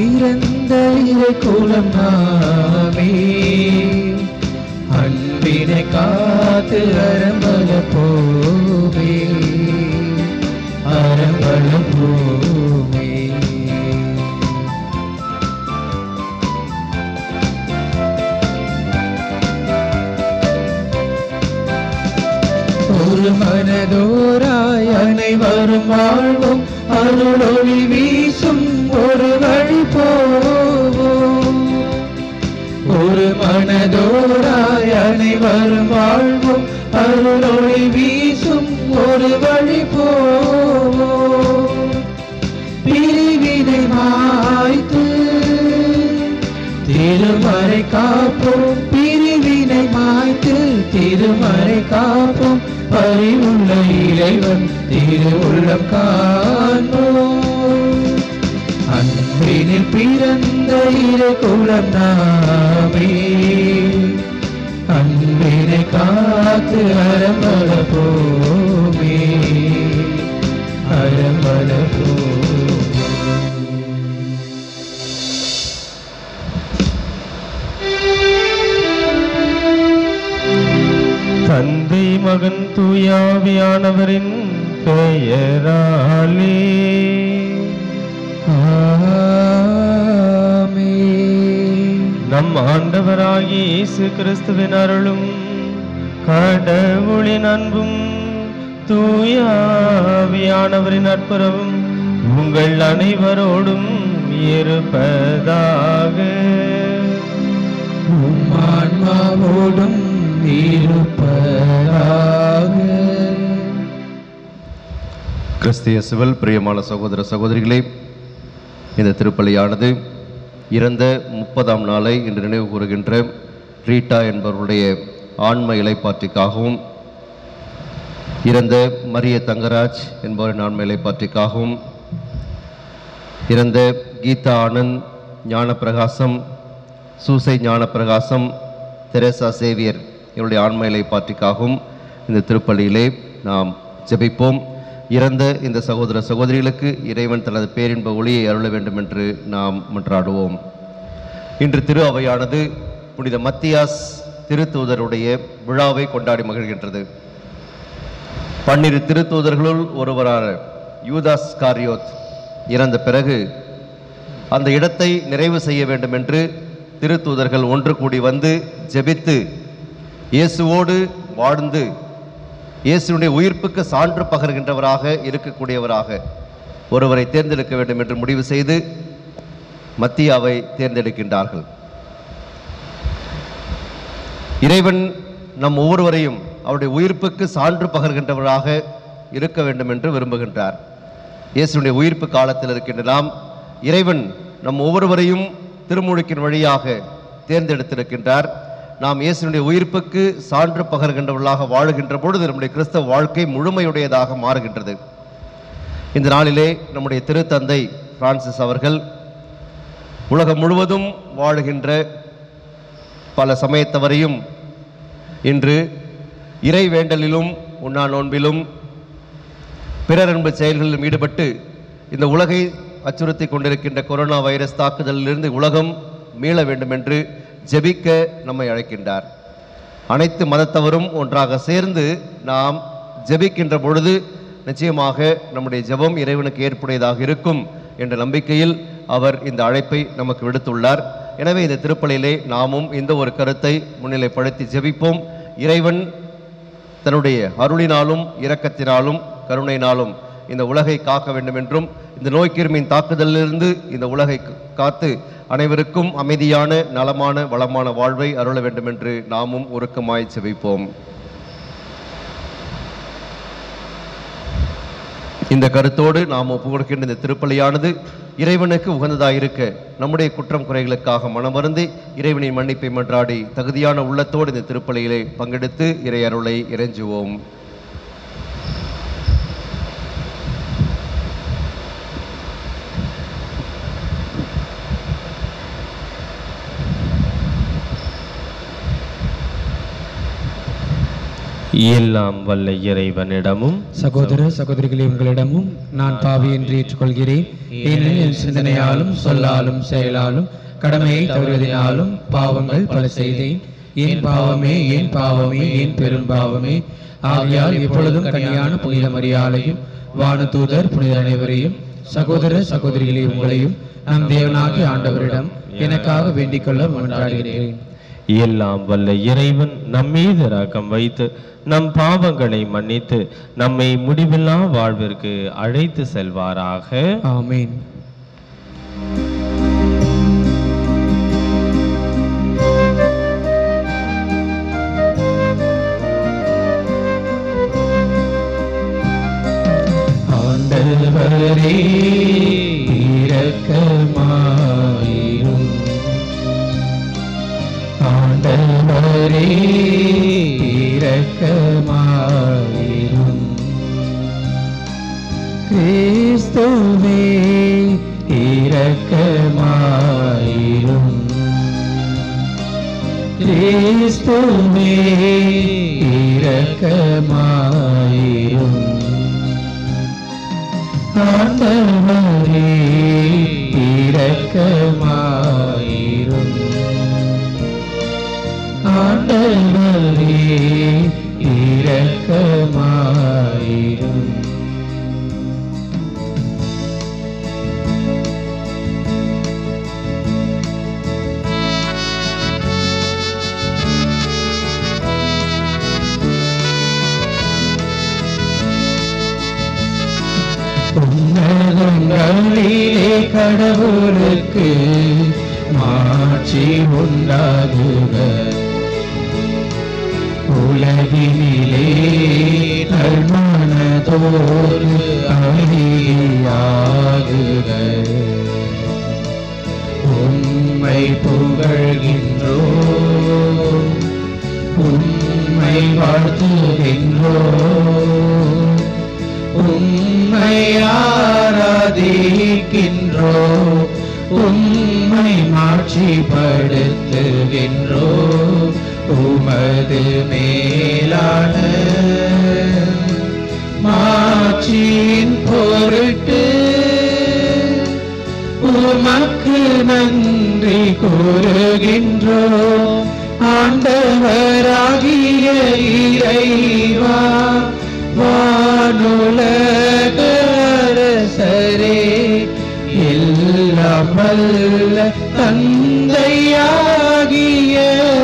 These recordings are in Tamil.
பிறந்த இறை குலம் நாமே அன்பினை காத்து அரம்பல போவே அரம்பல போவே ஒரு மனதோராய் அனைவரும் வாழ்வும் அருளொளி வீசும் ஒரு வழி போவோம் ஒரு மனதோராய் அனைவரும் வாழ்வும் அருளொளி வீசும் ஒரு வழி போவோம் பிரிவினை மாய்த்து திருமறை காப்போம் பிரிவினை மாய்த்து திருமறை காப்போம் பறிவுள்ள இறைவன் திருவுள்ளம் காண்போம் அன்பினில் பிறந்த இரு குலம் நாமே அன்பினை காத்து அரம்பல போமே அரம்பல போமே தந்தை மகன் தூயாவியானவரின் பெயராலே ஆமென். நம் ஆண்டவராகிய இயேசு கிறிஸ்துவின் அருளும் கடவுளின் அன்பும் தூயாவியானவரின் நட்புறவும் உங்கள் அனைவரோடும் இருப்பதாக உம் ஆன்மாவோடும் இருப்பதாக கிறிஸ்திய சிவல் பிரியமான சகோதர சகோதரிகளே இந்த திருப்பலியானது இறந்த முப்பதாம் நாளை இன்று நினைவு கூறுகின்ற ரீட்டா என்பவருடைய ஆன்ம இலைப்பாற்றிக்காகவும் இறந்த மரிய தங்கராஜ் என்பவரின் ஆன்ம இலைப்பாற்றிக்காகவும் இறந்த கீதா ஆனந்த் ஞானப்பிரகாசம் சூசை ஞானப்பிரகாசம் தெரேசா சேவியர் இவருடைய ஆன்ம இலைப்பாற்றிக்காகவும் இந்த திருப்பலியிலே நாம் ஜெபிப்போம் இறந்த இந்த சகோதர சகோதரிகளுக்கு இறைவன் தனது பேரின்ப ஒளியை அருள வேண்டும் என்று நாம் மன்றாடுவோம் இன்று திரு அவையானது புனித மத்தியாஸ் திருத்தூதருடைய விழாவை கொண்டாடி மகிழ்கின்றது பன்னிரு திருத்தூதர்களுள் ஒருவரான யூதாஸ் காரியோத் இறந்த பிறகு அந்த இடத்தை நிறைவு செய்ய வேண்டும் என்று திருத்தூதர்கள் ஒன்று கூடி வந்து ஜெபித்து இயேசுவோடு வாழ்ந்து இயேசுடைய உயிர்ப்புக்கு சான்று பகர்கின்றவராக இருக்கக்கூடியவராக ஒருவரை தேர்ந்தெடுக்க வேண்டும் என்று முடிவு செய்து மத்தியாவை தேர்ந்தெடுக்கின்றார்கள் இறைவன் நம் ஒவ்வொருவரையும் அவருடைய உயிர்ப்புக்கு சான்று பகர்கின்றவராக இருக்க வேண்டும் என்று விரும்புகின்றார் இயேசுடைய உயிர்ப்பு காலத்தில் இருக்கின்ற நாம் இறைவன் நம் ஒவ்வொருவரையும் திருமுழுக்கின் வழியாக தேர்ந்தெடுத்திருக்கின்றார் நாம் இயேசுடைய உயிர்ப்புக்கு சான்று பகர்கின்றவர்களாக வாழுகின்ற பொழுது நம்முடைய கிறிஸ்தவ வாழ்க்கை முழுமையுடையதாக மாறுகின்றது இந்த நாளிலே நம்முடைய திருத்தந்தை பிரான்சிஸ் அவர்கள் உலகம் முழுவதும் வாழுகின்ற பல சமயத்தவரையும் இன்று இறை வேண்டலிலும் உண்ணா நோன்பிலும் பிறரன்பு செயல்களிலும் ஈடுபட்டு இந்த உலகை அச்சுறுத்தி கொண்டிருக்கின்ற கொரோனா வைரஸ் தாக்குதலிலிருந்து உலகம் மீள வேண்டும் என்று ஜெபிக்க நம்மை அழைக்கின்றார் அனைத்து மதத்தவரும் ஒன்றாக சேர்ந்து நாம் ஜெபிக்கின்ற பொழுது நிச்சயமாக நம்முடைய ஜெபம் இறைவனுக்கு ஏற்புடையதாக இருக்கும் என்ற நம்பிக்கையில் அவர் இந்த அழைப்பை நமக்கு விடுத்துள்ளார் எனவே இந்த திருப்பலியிலே நாமும் இந்த ஒரு கருத்தை முன்னிலைப்படுத்தி ஜெபிப்போம் இறைவன் தன்னுடைய அருளினாலும் இரக்கத்தினாலும் கருணையினாலும் இந்த உலகை காக்க வேண்டும் என்றும் இந்த நோய்க்கிருமியின் தாக்குதலிலிருந்து இந்த உலகை காத்து அனைவருக்கும் அமைதியான நலமான வளமான வாழ்வை அருள வேண்டும் என்று நாமும் உருக்கமாய் செபிப்போம் இந்த கருத்தோடு நாம் ஒப்புக்கொடுக்கின்ற இந்த திருப்பலியானது இறைவனுக்கு உகந்ததாயிருக்க நம்முடைய குற்றம் குறைகளுக்காக மனமருந்தி இறைவனின் மன்னிப்பை மன்றாடி தகுதியான உள்ளத்தோடு இந்த திருப்பலியிலே பங்கெடுத்து இறை அருளை இறைஞ்சுவோம் எல்லாம் வல்ல இறைவனிடமும் சகோதர சகோதரிகளே உங்களிடமும் நான் பாவி என்று ஏற்றுக்கொள்கிறேன் ஏனெனில் என் சிந்தனையாலும் சொல்லாலும் செயலாலும் கடமையை தவறுவதினாலும் பாவங்கள் பல செய்தேன் ஏன் பாவமே ஏன் பாவமே ஏன் பெரும் பாவமே ஆகையால் எப்பொழுதும் கனியான புனித மரியாதையும் வானதூதர் புனித அனைவரையும் சகோதர சகோதரிகளே உங்களையும் நம் தேவனாகிய ஆண்டவரிடம் எனக்காக வேண்டிக் கொள்ள மன்றாடுகிறேன் எல்லாம் வல்ல இறைவன் நம்மீது இரக்கம் வைத்து நம் பாவங்களை மன்னித்து நம்மை முடிவில்லா வாழ்விற்கு அழைத்து செல்வாராக ஆமென் ஆண்டவரே இரக்கமாயிரும் ஆண்டவரே இரக்கமாயிரும் கிறிஸ்துவே இரக்கமாயிரும் கிறிஸ்துவே இரக்கமாயிரும் ஆண்டவரே இரக்கமாயிரும் ஆண்டவரே இரக்கமாயிரும் உன்னதங்களிலே கடவுளுக்கு மாட்சி உண்டாகுக உலகினிலே நல்மனதோடு அழியாகுக உம்மை புகழ்கின்றோ உம்மை வாழ்த்துகின்றோ உம்மை ஆராதிக்கின்றோ உம்மை மாட்சிப்படுத்துகின்றோ உமது மேலான மாட்சியின் பொருட்டு உமக்கு நன்றி கூறுகின்றோ ஆண்டவராகிய இறைவா வானுலக அரசரே எல்லாம் வல்ல தந்தையாகிய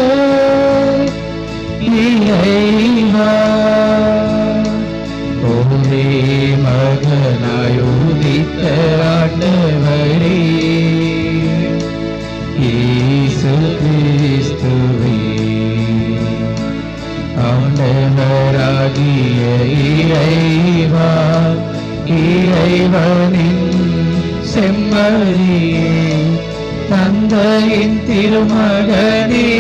இறைவா ஒரே மகனாய் உதித்த ஆண்டவரே இயேசு கிறிஸ்துவே ஆண்டவராகிய இறைவா இறைவனின் செம்மறியே தந்தையின் திருமகனே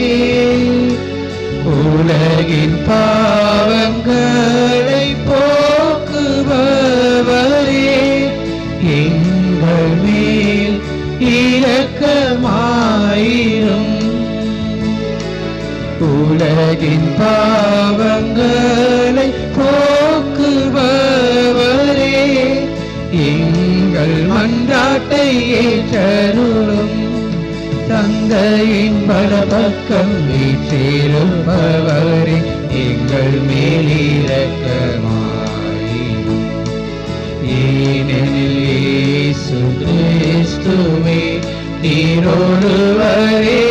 உலகின் பாவங்களை போக்குபவரே எங்கள் மேல் இரக்கமாயிரும் உலகின் பாவங்களை போக்குபவரே எங்கள் மன்றாட்டை ஏற்றருளும் தந்தையின் பலபக்கம் வீற்றிருப்பவரே எங்கள் மேலிரக்கமாயிரும் ஏனெனில் இயேசு கிறிஸ்துவே நீரொருவரே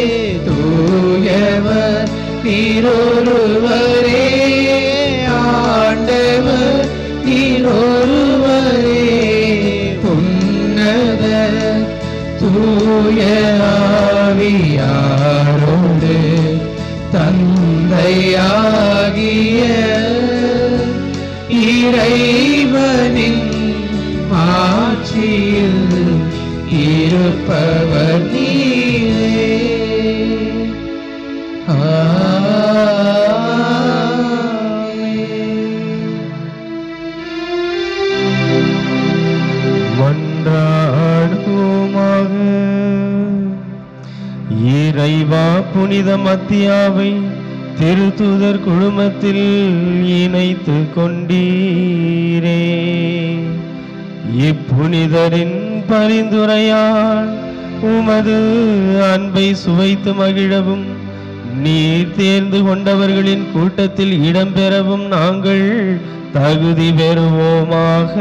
தூயவர் நீரொருவரே ஆண்டவர் நீரொருவரே உன்னத தூய ஆவியாரோடு தந்தையாகிய இறைவனின் ஆட்சியில் இருப்பவர் நீரே ஆமென். மன்றாடுவோமாக இறைவா புனித மத்தியாவை திருத்துதர் குழுமத்தில் இணைத்து கொண்டீரே இப்புனிதரின் பரிந்துரையால் உமது அன்பை சுவைத்து மகிழவும் நீர் தேர்ந்து கொண்டவர்களின் கூட்டத்தில் இடம்பெறவும் நாங்கள் தகுதி பெறுவோமாக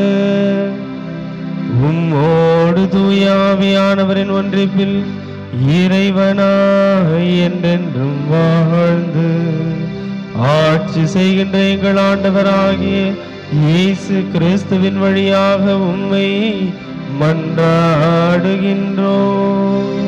உம்மோடு தூயாவியானவரின் ஒன்றிப்பில் இறைவனாய் என்றென்றும் வாழ்ந்து ஆட்சி செய்கின்ற எங்கள் ஆண்டவராகிய இயேசு கிறிஸ்துவின் வழியாக உம்மை மன்றாடுகின்றோம்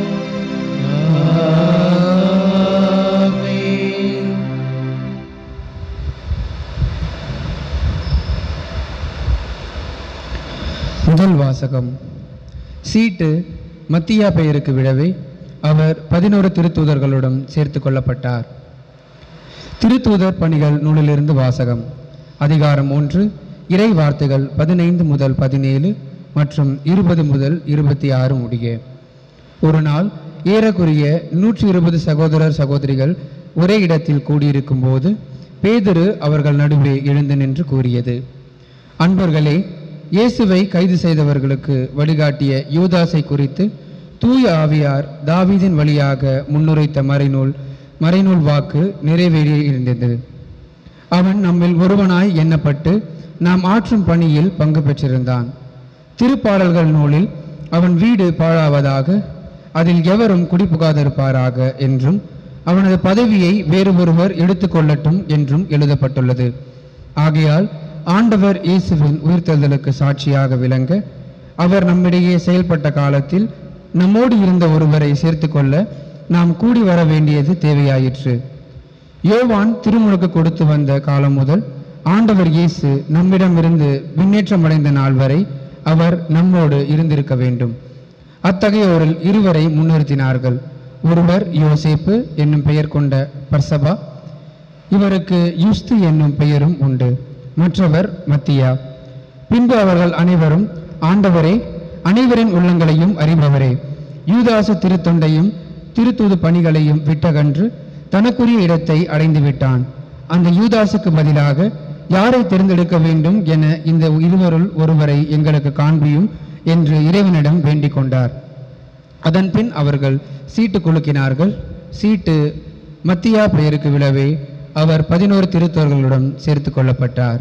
முதல் வாசகம் சீட்டு மத்தியா பெயருக்கு விழவே அவர் பதினோரு திருத்தூதர்களுடன் சேர்த்து கொள்ளப்பட்டார் திருத்தூதர் பணிகள் நூலிலிருந்து வாசகம் அதிகாரம் ஒன்று இறை வார்த்தைகள் பதினைந்து முதல் பதினேழு மற்றும் இருபது முதல் இருபத்தி ஆறு முடிய ஒரு நாள் ஏறக்குறைய நூற்றி இருபது சகோதரர் சகோதரிகள் ஒரே இடத்தில் கூடியிருக்கும் போது பேதுரு அவர்கள் நடுவே எழுந்து நின்று கூறியது அன்பர்களே இயேசுவை கைது செய்தவர்களுக்கு வழிகாட்டிய யூதாசை குறித்து தூய ஆவியார் தாவீதின் வழியாக முன்னுரைத்த மறைநூல் மறைநூல் வாக்கு நிறைவேறியிருந்தது அவன் நம்மில் ஒருவனாய் எண்ணப்பட்டு நாம் ஆற்றும் பணியில் பங்கு பெற்றிருந்தான் திருப்பாடல்கள் நூலில் அவன் வீடு பாழாவதாக அதில் எவரும் குடிபுகாதிருப்பாராக என்றும் அவனது பதவியை வேறு ஒருவர் எடுத்துக்கொள்ளட்டும் என்றும் எழுதப்பட்டுள்ளது ஆகையால் ஆண்டவர் இயேசுவின் உயிர்த்தெழுதலுக்கு சாட்சியாக விளங்க அவர் நம்மிடையே செயல்பட்ட காலத்தில் நம்மோடு இருந்த ஒருவரை சேர்த்துக்கொள்ள நாம் கூடி வர வேண்டியது தேவையாயிற்று யோவான் திருமுழுக்கு கொடுத்து வந்த காலம் முதல் ஆண்டவர் இயேசு நம்மிடமிருந்து விண்ணேற்றமடைந்த நாள் வரை அவர் நம்மோடு இருந்திருக்க வேண்டும் அத்தகையோரில் இருவரை முன்னிறுத்தினார்கள் ஒருவர் யோசேப்பு என்னும் பெயர் கொண்ட பர்சபா இவருக்கு யுஸ்து என்னும் பெயரும் உண்டு மற்றவர் மத்தியா பின்பு அவர்கள் அனைவரும் ஆண்டவரே அனைவரின் உள்ளங்களையும் அறிபவரே யூதாசு திருத்தொண்டையும் திருத்தூது பணிகளையும் விட்டகன்று தனக்குரிய இடத்தை அடைந்து விட்டான் அந்த யூதாசுக்கு பதிலாக யாரை தேர்ந்தெடுக்க வேண்டும் என இந்த இருவருள் ஒருவரை எங்களுக்கு காண்பியும் என்று இறைவனிடம் வேண்டிக் கொண்டார் அதன்பின் அவர்கள் சீட்டு குலுக்கினார்கள் சீட்டு மத்தியா பெயருக்கு விழவே அவர் பதினோரு திருத்தோர்களுடன் சேர்த்து கொள்ளப்பட்டார்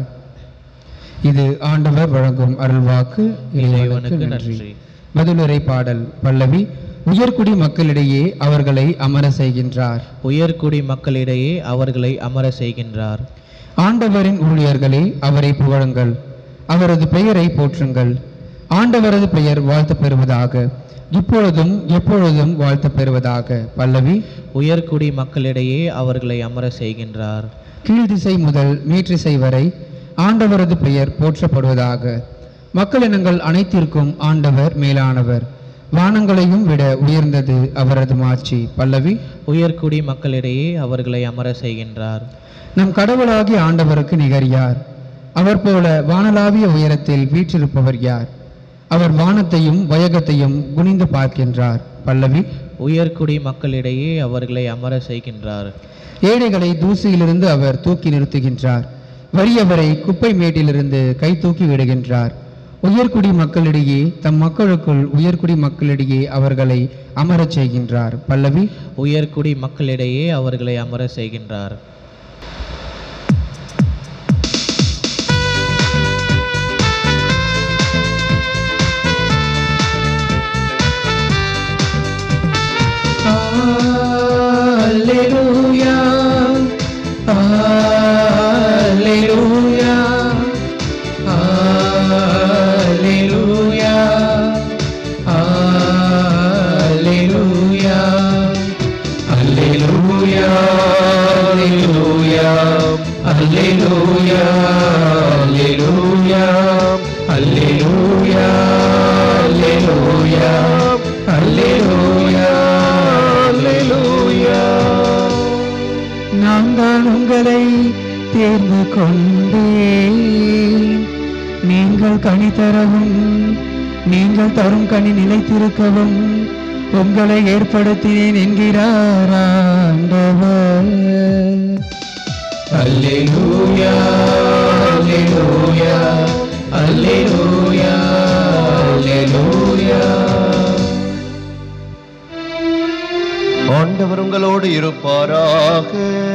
இது ஆண்டவர் வழங்கும் அருள்வாக்கு இறைவனுக்கு நன்றி பதிலுரை பாடல் பல்லவி உயர்குடி மக்களிடையே அவர்களை அமர செய்கின்றார் உயர்குடி மக்களிடையே அவர்களை அமர செய்கின்றார் ஆண்டவரின் ஊழியர்களே அவரை புகழுங்கள் அவரது பெயரை போற்றுங்கள் ஆண்டவரது பெயர் வாழ்த்து பெறுவதாக இப்பொழுதும் எப்பொழுதும் வாழ்த்து பெறுவதாக பல்லவி உயர்குடி மக்களிடையே அவர்களை அமர செய்கின்றார் கீழ்திசை முதல் மேற்றிசை வரை ஆண்டவரது பெயர் போற்றப்படுவதாக மக்களினங்கள் அனைத்திற்கும் ஆண்டவர் மேலானவர் வானங்களையும் விட உயர்ந்தது அவரது மாட்சி பல்லவி உயர்குடி மக்களிடையே அவர்களை அமர செய்கின்றார் நம் கடவுளாகிய ஆண்டவருக்கு நிகர் யார் அவர் போல வானளாவிய உயரத்தில் வீற்றிருப்பவர் யார் அவர் வானத்தையும் வயகத்தையும் குனிந்து பார்க்கின்றார் பல்லவி உயர்குடி மக்களிடையே அவர்களை அமர செய்கின்றார் ஏழைகளை தூசியிலிருந்து அவர் தூக்கி நிறுத்துகின்றார் வறியவரை குப்பை மேட்டிலிருந்து கை தூக்கி விடுகின்றார் உயர்குடி மக்களிடையே தம் மக்களுக்குள் உயர்குடி மக்களிடையே அவர்களை அமரச் செய்கின்றார் பல்லவி உயர்குடி மக்களிடையே அவர்களை அமர செய்கின்றார் Alleluia. Alleluia. Alleluia. Alleluia. Alleluia. Alleluia. Alleluia. Alleluia. Alleluia. Alleluia. Alleluia. Alleluia. நான் தான் உங்களை தேர்ந்து கொண்டேன் நீங்கள் கனி தரவும் நீங்கள் தரும் கனி நிலைத்திருக்கவும் உங்களை ஏற்படுத்தினேன் என்கிறார் ஆண்டவர் அல்லேலூயா அல்லேலூயா அல்லேலூயா அல்லேலூயா ஆண்டவர் உங்களோடு இருப்பாராக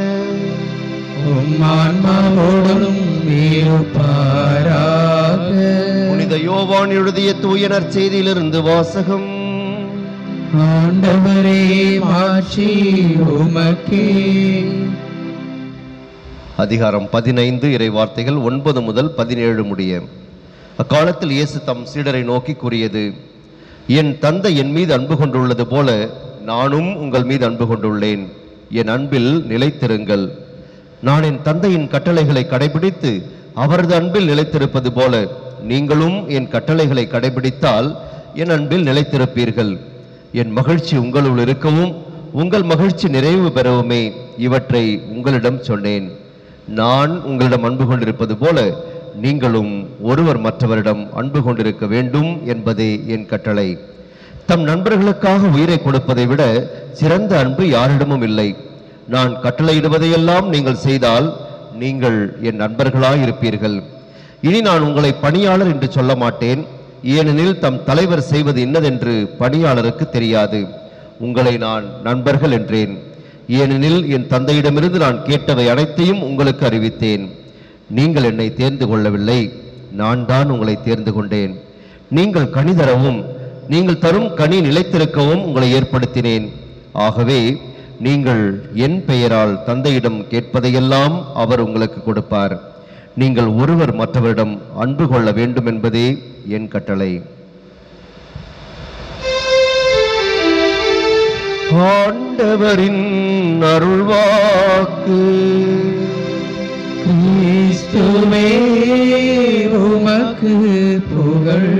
உம் ஆன்மாவோடும் இருப்பாராக புனித யோவான் எழுதிய தூய நற்செய்தியிலிருந்து வாசகம் ஆண்டவரே மாட்சி உமக்கே அதிகாரம் பதினைந்து இறை வார்த்தைகள் ஒன்பது முதல் பதினேழு முடிய அக்காலத்தில் இயேசு தம் சீடரை நோக்கி கூறியது என் தந்தை என் மீது அன்பு கொண்டுள்ளது போல நானும் உங்கள் மீது அன்பு கொண்டுள்ளேன் என் அன்பில் நிலைத்திருங்கள் நான் என் தந்தையின் கட்டளைகளை கடைபிடித்து அவரது அன்பில் நிலைத்திருப்பது போல நீங்களும் என் கட்டளைகளை கடைபிடித்தால் என் அன்பில் நிலைத்திருப்பீர்கள் என் மகிழ்ச்சி உங்களுள் இருக்கவும் உங்கள் மகிழ்ச்சி நிறைவு பெறவுமே இவற்றை உங்களிடம் சொன்னேன் நான் உங்களிடம் அன்பு கொண்டிருப்பது போல நீங்களும் ஒருவர் மற்றவரிடம் அன்பு கொண்டிருக்க வேண்டும் என்பதே என் கட்டளை தம் நண்பர்களுக்காக உயிரை கொடுப்பதை விட சிறந்த அன்பு யாரிடமும் இல்லை நான் கட்டளையிடுவதையெல்லாம் நீங்கள் செய்தால் நீங்கள் என் நண்பர்களாய் இருப்பீர்கள் இனி நான் உங்களை பணியாளர் என்று சொல்ல மாட்டேன் ஏனெனில் தம் தலைவர் செய்வது இன்னதென்று பணியாளருக்கு தெரியாது உங்களை நான் நண்பர்கள் என்றேன் ஏனெனில் என் தந்தையிடமிருந்து நான் கேட்டவை அனைத்தையும் உங்களுக்கு அறிவித்தேன் நீங்கள் என்னை தேர்ந்து கொள்ளவில்லை நான் தான் உங்களை தேர்ந்து கொண்டேன் நீங்கள் கனி தரவும் நீங்கள் தரும் கனி நிலைத்திருக்கவும் உங்களை ஏற்படுத்தினேன் ஆகவே நீங்கள் என் பெயரால் தந்தையிடம் கேட்பதையெல்லாம் அவர் உங்களுக்கு கொடுப்பார் நீங்கள் ஒருவர் மற்றவரிடம் அன்பு கொள்ள வேண்டும் என்பதே என் கட்டளை ஆண்டவரின் அருள்வாக்கு கிறிஸ்துவே உமக்கு புகழ்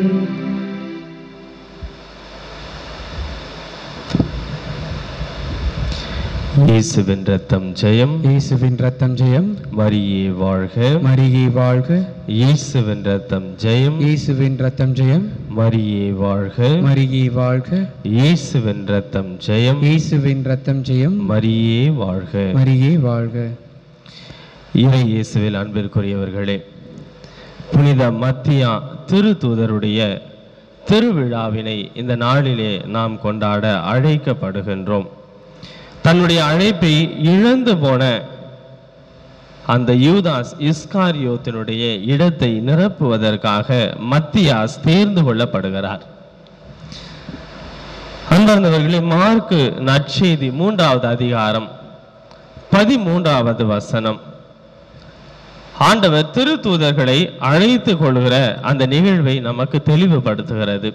இயேசுவின் ரத்தம் ஜெயம் இயேசுவின் ரத்தம் ஜெயம் மரியே வாழ்க மரியே வாழ்க இயேசுவின் ரத்தம் ஜெயம் இயேசுவின் ரத்தம் ஜெயம் மரியே வாழ்க மரியே வாழ்க இயேசுவின் ரத்தம் ஜெயம் இயேசுவின் ரத்தம் ஜெயம் மரியே வாழ்க மரியே வாழ்க இறை இயேசுவில் அன்பிற்குரியவர்களே புனித மத்தியா திருத்தூதருடைய திருவிழாவினை இந்த நாளிலே நாம் கொண்டாட அழைக்கப்படுகின்றோம் தன்னுடைய அழைப்பை இழந்து போன அந்த யூதாஸ் இஸ்காரியோத்தினுடைய இடத்தை நிரப்புவதற்காக மத்தியாஸ் தேர்ந்து கொள்ளப்படுகிறார் அன்பார்ந்தவர்களே மார்க்கு நற்செய்தி மூன்றாவது அதிகாரம் பதிமூன்றாவது வசனம் ஆண்டவர் திருத்தூதர்களை அழைத்து கொள்கிற அந்த நிகழ்வை நமக்கு தெளிவுபடுத்துகிறது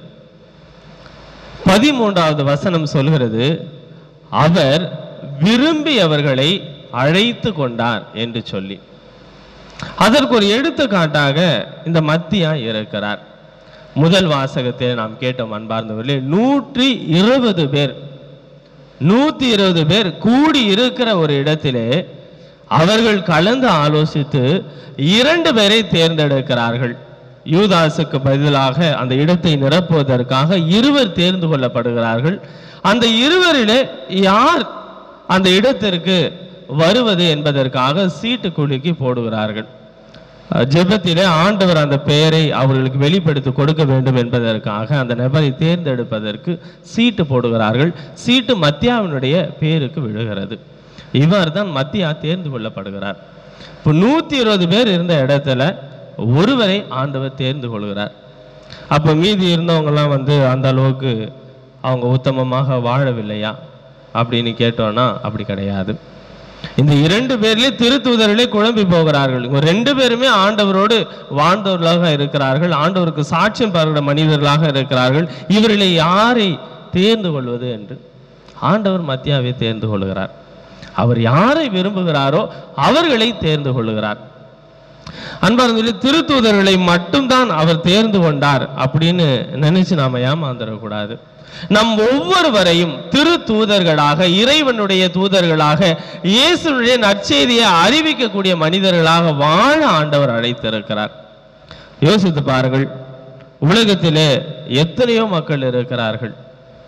பதிமூன்றாவது வசனம் சொல்கிறது அவர் விரும்பி அவர்களை அழைத்து கொண்டார் என்று சொல்லி அதற்கு ஒரு எடுத்துக்காட்டாக இந்த மத்தியா இருக்கிறார் முதல் வாசகத்தில் நாம் கேட்டோம் அன்பார்ந்தவர்களே நூற்றி இருபது பேர் நூத்தி இருபது பேர் கூடி இருக்கிற ஒரு இடத்திலே அவர்கள் கலந்து ஆலோசித்து இரண்டு பேரை தேர்ந்தெடுக்கிறார்கள் யூதாசுக்கு பதிலாக அந்த இடத்தை நிரப்புவதற்காக இருவர் தேர்ந்து கொள்ளப்படுகிறார்கள் அந்த இருவரிலே யார் அந்த இடத்திற்கு வருவது என்பதற்காக சீட்டு குலுக்கி போடுகிறார்கள் அஹ் ஜெபத்திலே ஆண்டவர் அந்த பெயரை அவர்களுக்கு வெளிப்படுத்தி கொடுக்க வேண்டும் என்பதற்காக அந்த நபரை தேர்ந்தெடுப்பதற்கு சீட்டு போடுகிறார்கள் சீட்டு மத்தியாவினுடைய பேருக்கு விழுகிறது இவர் தான் மத்தியா தேர்ந்து கொள்ளப்படுகிறார் இப்போ நூத்தி இருபது பேர் இருந்த இடத்துல ஒருவரை ஆண்டவர் தேர்ந்து கொள்கிறார் அப்போ மீதி இருந்தவங்கலாம் வந்து அந்த அளவுக்கு அவங்க உத்தமமாக வாழவில்லையா அப்படின்னு கேட்டோம்னா அப்படி கிடையாது இந்த இரண்டு பேர்லயே திருத்தூதர்களே குழம்பி போகிறார்கள் இவங்க ரெண்டு பேருமே ஆண்டவரோடு வாழ்ந்தவர்களாக இருக்கிறார்கள் ஆண்டவருக்கு சாட்சியம் பருகிற மனிதர்களாக இருக்கிறார்கள் இவர்களை யாரை தேர்ந்து கொள்வது என்று ஆண்டவர் மத்தியாவை தேர்ந்து கொள்கிறார் அவர் யாரை விரும்புகிறாரோ அவர்களை தேர்ந்து கொள்கிறார் அன்பார்ந்தவர்களே திருத்தூதர்களை மட்டும்தான் அவர் தேர்ந்து கொண்டார் அப்படின்னு நினைச்சு நாம ஏமாந்துடக்கூடாது நம் ஒவ்வொருவரையும் திரு தூதர்களாக இறைவனுடைய தூதர்களாக இயேசுடைய நற்செய்தியை அறிவிக்கக்கூடிய மனிதர்களாக வாழ ஆண்டவர் அழைத்திருக்கிறார் யோசித்து பாருங்கள் உலகத்திலே எத்தனையோ மக்கள் இருக்கிறார்கள்